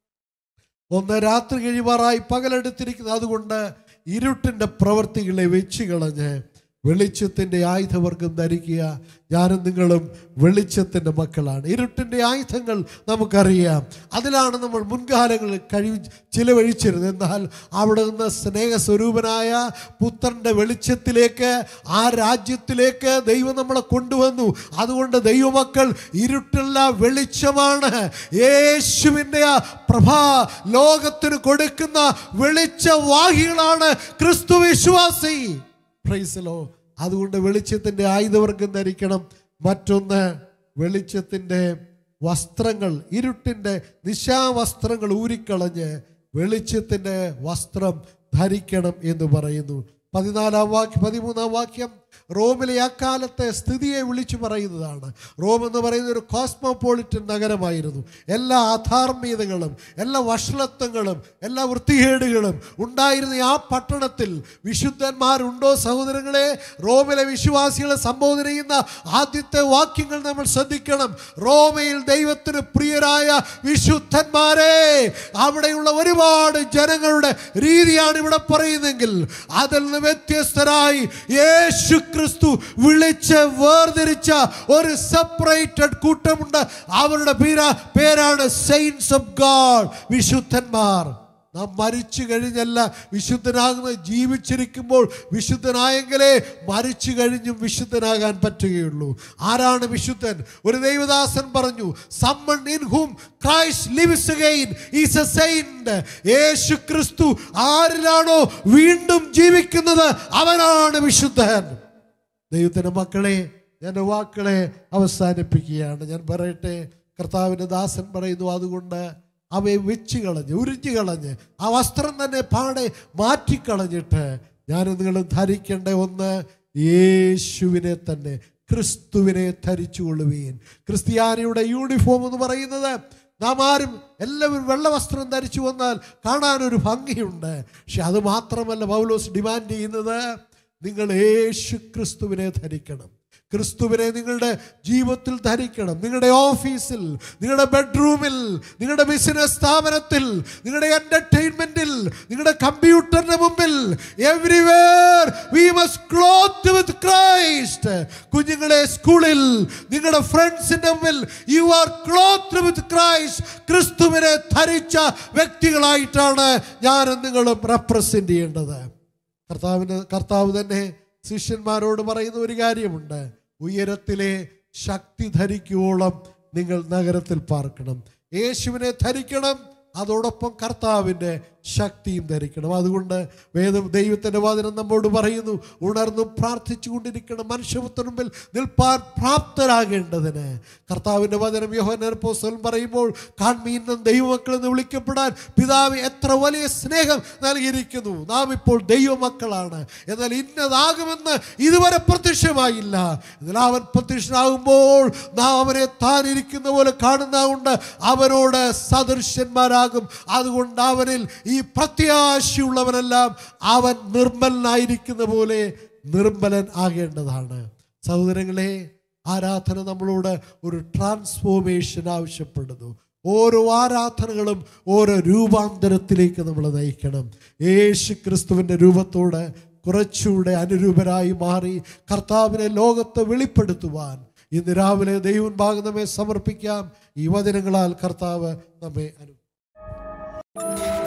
ഒന്ന് രാത്രി കഴിവാറായി പകലെടുത്തിരിക്കുന്നു അതുകൊണ്ട് ഇരുട്ടിൻ്റെ പ്രവൃത്തികളെ വെച്ച് കളഞ്ഞ് വെളിച്ചത്തിൻ്റെ ആയുധവർഗം ധരിക്കുക ഞാനും നിങ്ങളും വെളിച്ചത്തിൻ്റെ മക്കളാണ് ഇരുട്ടിൻ്റെ ആയുധങ്ങൾ നമുക്കറിയാം അതിലാണ് നമ്മൾ മുൻകാലങ്ങളിൽ കഴി ചിലവഴിച്ചിരുന്നത് എന്നാൽ അവിടെ നിന്ന് സ്നേഹസ്വരൂപനായ പുത്രൻ്റെ വെളിച്ചത്തിലേക്ക് ആ രാജ്യത്തിലേക്ക് ദൈവം നമ്മളെ കൊണ്ടുവന്നു അതുകൊണ്ട് ദൈവമക്കൾ ഇരുട്ടുള്ള വെളിച്ചമാണ് യേശുവിൻ്റെ ആ പ്രഭാ ലോകത്തിന് കൊടുക്കുന്ന വെളിച്ചവാഹികളാണ് ക്രിസ്തു വിശ്വാസി പ്രൈസലോ അതുകൊണ്ട് വെളിച്ചത്തിൻ്റെ ആയുധവർഗം ധരിക്കണം മറ്റൊന്ന് വെളിച്ചത്തിൻ്റെ വസ്ത്രങ്ങൾ ഇരുട്ടിൻ്റെ നിശാവസ്ത്രങ്ങൾ ഊരിക്കളഞ്ഞ് വെളിച്ചത്തിൻ്റെ വസ്ത്രം ധരിക്കണം എന്ന് പറയുന്നു പതിനാലാം വാക്യം പതിമൂന്നാം വാക്യം റോമിലെ അക്കാലത്തെ സ്ഥിതിയെ വിളിച്ചു പറയുന്നതാണ് റോം എന്ന് പറയുന്ന ഒരു കോസ്മോപോളിറ്റൻ നഗരമായിരുന്നു എല്ലാ അധാർമ്മികതകളും എല്ലാ വഷളത്വങ്ങളും എല്ലാ വൃത്തികേടുകളും ഉണ്ടായിരുന്ന ആ പട്ടണത്തിൽ വിശുദ്ധന്മാരുണ്ടോ സഹോദരങ്ങളെ റോമിലെ വിശ്വാസികളെ സംബോധന ചെയ്യുന്ന ആദ്യത്തെ വാക്യങ്ങൾ നമ്മൾ ശ്രദ്ധിക്കണം റോമയിൽ ദൈവത്തിന് പ്രിയരായ വിശുദ്ധന്മാരെ അവിടെയുള്ള ഒരുപാട് ജനങ്ങളുടെ രീതിയാണ് ഇവിടെ പറയുന്നെങ്കിൽ അതിൽ നിന്ന് വ്യത്യസ്തരായി യേശു ക്രിസ്തു വിളിച്ച് വേർതിരിച്ച ഒരു സെപ്പറേറ്റഡ് കൂട്ടമുണ്ട് അവരുടെ പേര പേരാണ് സെയിൻസ് ഓഫ് ഗാഡ് വിശുദ്ധന്മാർ നാം മരിച്ചു കഴിഞ്ഞല്ല വിശുദ്ധനാകുന്നത് ജീവിച്ചിരിക്കുമ്പോൾ വിശുദ്ധനായെങ്കിലേ മരിച്ചു കഴിഞ്ഞും വിശുദ്ധനാകാൻ പറ്റുകയുള്ളൂ ആരാണ് വിശുദ്ധൻ ഒരു ദൈവദാസൻ പറഞ്ഞു someone in whom Christ lives again is a saint Yesu Kristu ആരിലാണോ വീണ്ടും ജീവിക്കുന്നത് അവനാണ് വിശുദ്ധൻ ദൈവത്തിൻ്റെ മക്കളെ ഞാൻ വാക്കുകളെ അവസാനിപ്പിക്കുകയാണ് ഞാൻ പറയട്ടെ കർത്താവിൻ്റെ ദാസൻ പറയുന്നു അതുകൊണ്ട് അവയെ വെച്ച് കളഞ്ഞ് ഉരിഞ്ഞു കളഞ്ഞ് ആ വസ്ത്രം തന്നെ പാടെ മാറ്റിക്കളഞ്ഞിട്ട് ഞാൻ നിങ്ങൾ ധരിക്കേണ്ട ഒന്ന് യേശുവിനെ തന്നെ ക്രിസ്തുവിനെ ധരിച്ചു കൊള്ളുവീൻ ക്രിസ്ത്യാനിയുടെ യൂണിഫോം എന്ന് പറയുന്നത് നാം ആരും എല്ലാവരും വെള്ള വസ്ത്രം ധരിച്ചു വന്നാൽ കാണാനൊരു ഭംഗിയുണ്ട് പക്ഷെ അത് മാത്രമല്ല പൗലോസ് ഡിമാൻഡ് ചെയ്യുന്നത് നിങ്ങൾ യേശു ക്രിസ്തുവിനെ ധരിക്കണം ക്രിസ്തുവിനെ നിങ്ങളുടെ ജീവിതത്തിൽ ധരിക്കണം നിങ്ങളുടെ ഓഫീസിൽ നിങ്ങളുടെ ബെഡ്റൂമിൽ നിങ്ങളുടെ ബിസിനസ് സ്ഥാപനത്തിൽ നിങ്ങളുടെ എന്റർടൈൻമെന്റിൽ നിങ്ങളുടെ കമ്പ്യൂട്ടറിന്റെ മുമ്പിൽ everywhere we must clothe with Christ കുഞ്ഞുങ്ങളെ സ്കൂളിൽ നിങ്ങളുടെ ഫ്രണ്ട്സിന്റെ മുമ്പിൽ you are clothe with Christ ക്രിസ്തുവിനെ ധരിച്ച വ്യക്തികളായിട്ടാണ് ഞാനും നിങ്ങളും റെപ്രസെന്റ് ചെയ്യേണ്ടത് കർത്താവിന് കർത്താവ് തന്നെ ശിഷ്യന്മാരോട് പറയുന്ന ഒരു കാര്യമുണ്ട് ഉയരത്തിലെ ശക്തി ധരിക്കുവോളം നിങ്ങൾ നഗരത്തിൽ പാർക്കണം യേശുവിനെ ധരിക്കണം അതോടൊപ്പം കർത്താവിൻ്റെ ശക്തിയും ധരിക്കണം അതുകൊണ്ട് വേദം ദൈവത്തിൻ്റെ വചനം നമ്മോട് പറയുന്നു ഉണർന്നും പ്രാർത്ഥിച്ചു കൊണ്ടിരിക്കണം മനുഷ്യത്വ മുമ്പിൽ നിൽപ്പാൻ പ്രാപ്തരാകേണ്ടതിന് കർത്താവിൻ്റെ വചനം യോഹനപ്പോസ്തലൻ പറയുമ്പോൾ കാൺമീന്നും ദൈവമക്കളെന്ന് വിളിക്കപ്പെടാൻ പിതാവ് എത്ര വലിയ സ്നേഹം നൽകിയിരിക്കുന്നു നാം ഇപ്പോൾ ദൈവമക്കളാണ് എന്നാൽ ഇന്നതാകുമെന്ന് ഇതുവരെ പ്രത്യക്ഷമായില്ല എന്നാൽ അവൻ പ്രത്യക്ഷനാകുമ്പോൾ നാം അവനെ താൻ ഇരിക്കുന്ന പോലെ കാണുന്നതുകൊണ്ട് അവനോട് സദൃശ്യന്മാരാകും അതുകൊണ്ട് അവനിൽ ഈ പ്രത്യാശയുള്ളവനെല്ലാം അവൻ നിർമ്മലനായിരിക്കുന്ന പോലെ നിർമ്മലൻ ആകേണ്ടതാണ് സഹോദരങ്ങളെ ആരാധന നമ്മളോട് ഒരു ട്രാൻസ്ഫോർമേഷൻ ആവശ്യപ്പെടുന്നു ഓരോ ആരാധനകളും ഓരോ രൂപാന്തരത്തിലേക്ക് നമ്മൾ നയിക്കണം യേശു ക്രിസ്തുവിൻ്റെ രൂപത്തോട് കുറച്ചുകൂടെ അനുരൂപരായി മാറി കർത്താവിനെ ലോകത്ത് വെളിപ്പെടുത്തുവാൻ ഇന്ന് രാവിലെ ദൈവം ഭാഗം നമ്മെ സമർപ്പിക്കാം ഈ വചനങ്ങളാൽ കർത്താവ് നമ്മെ അനു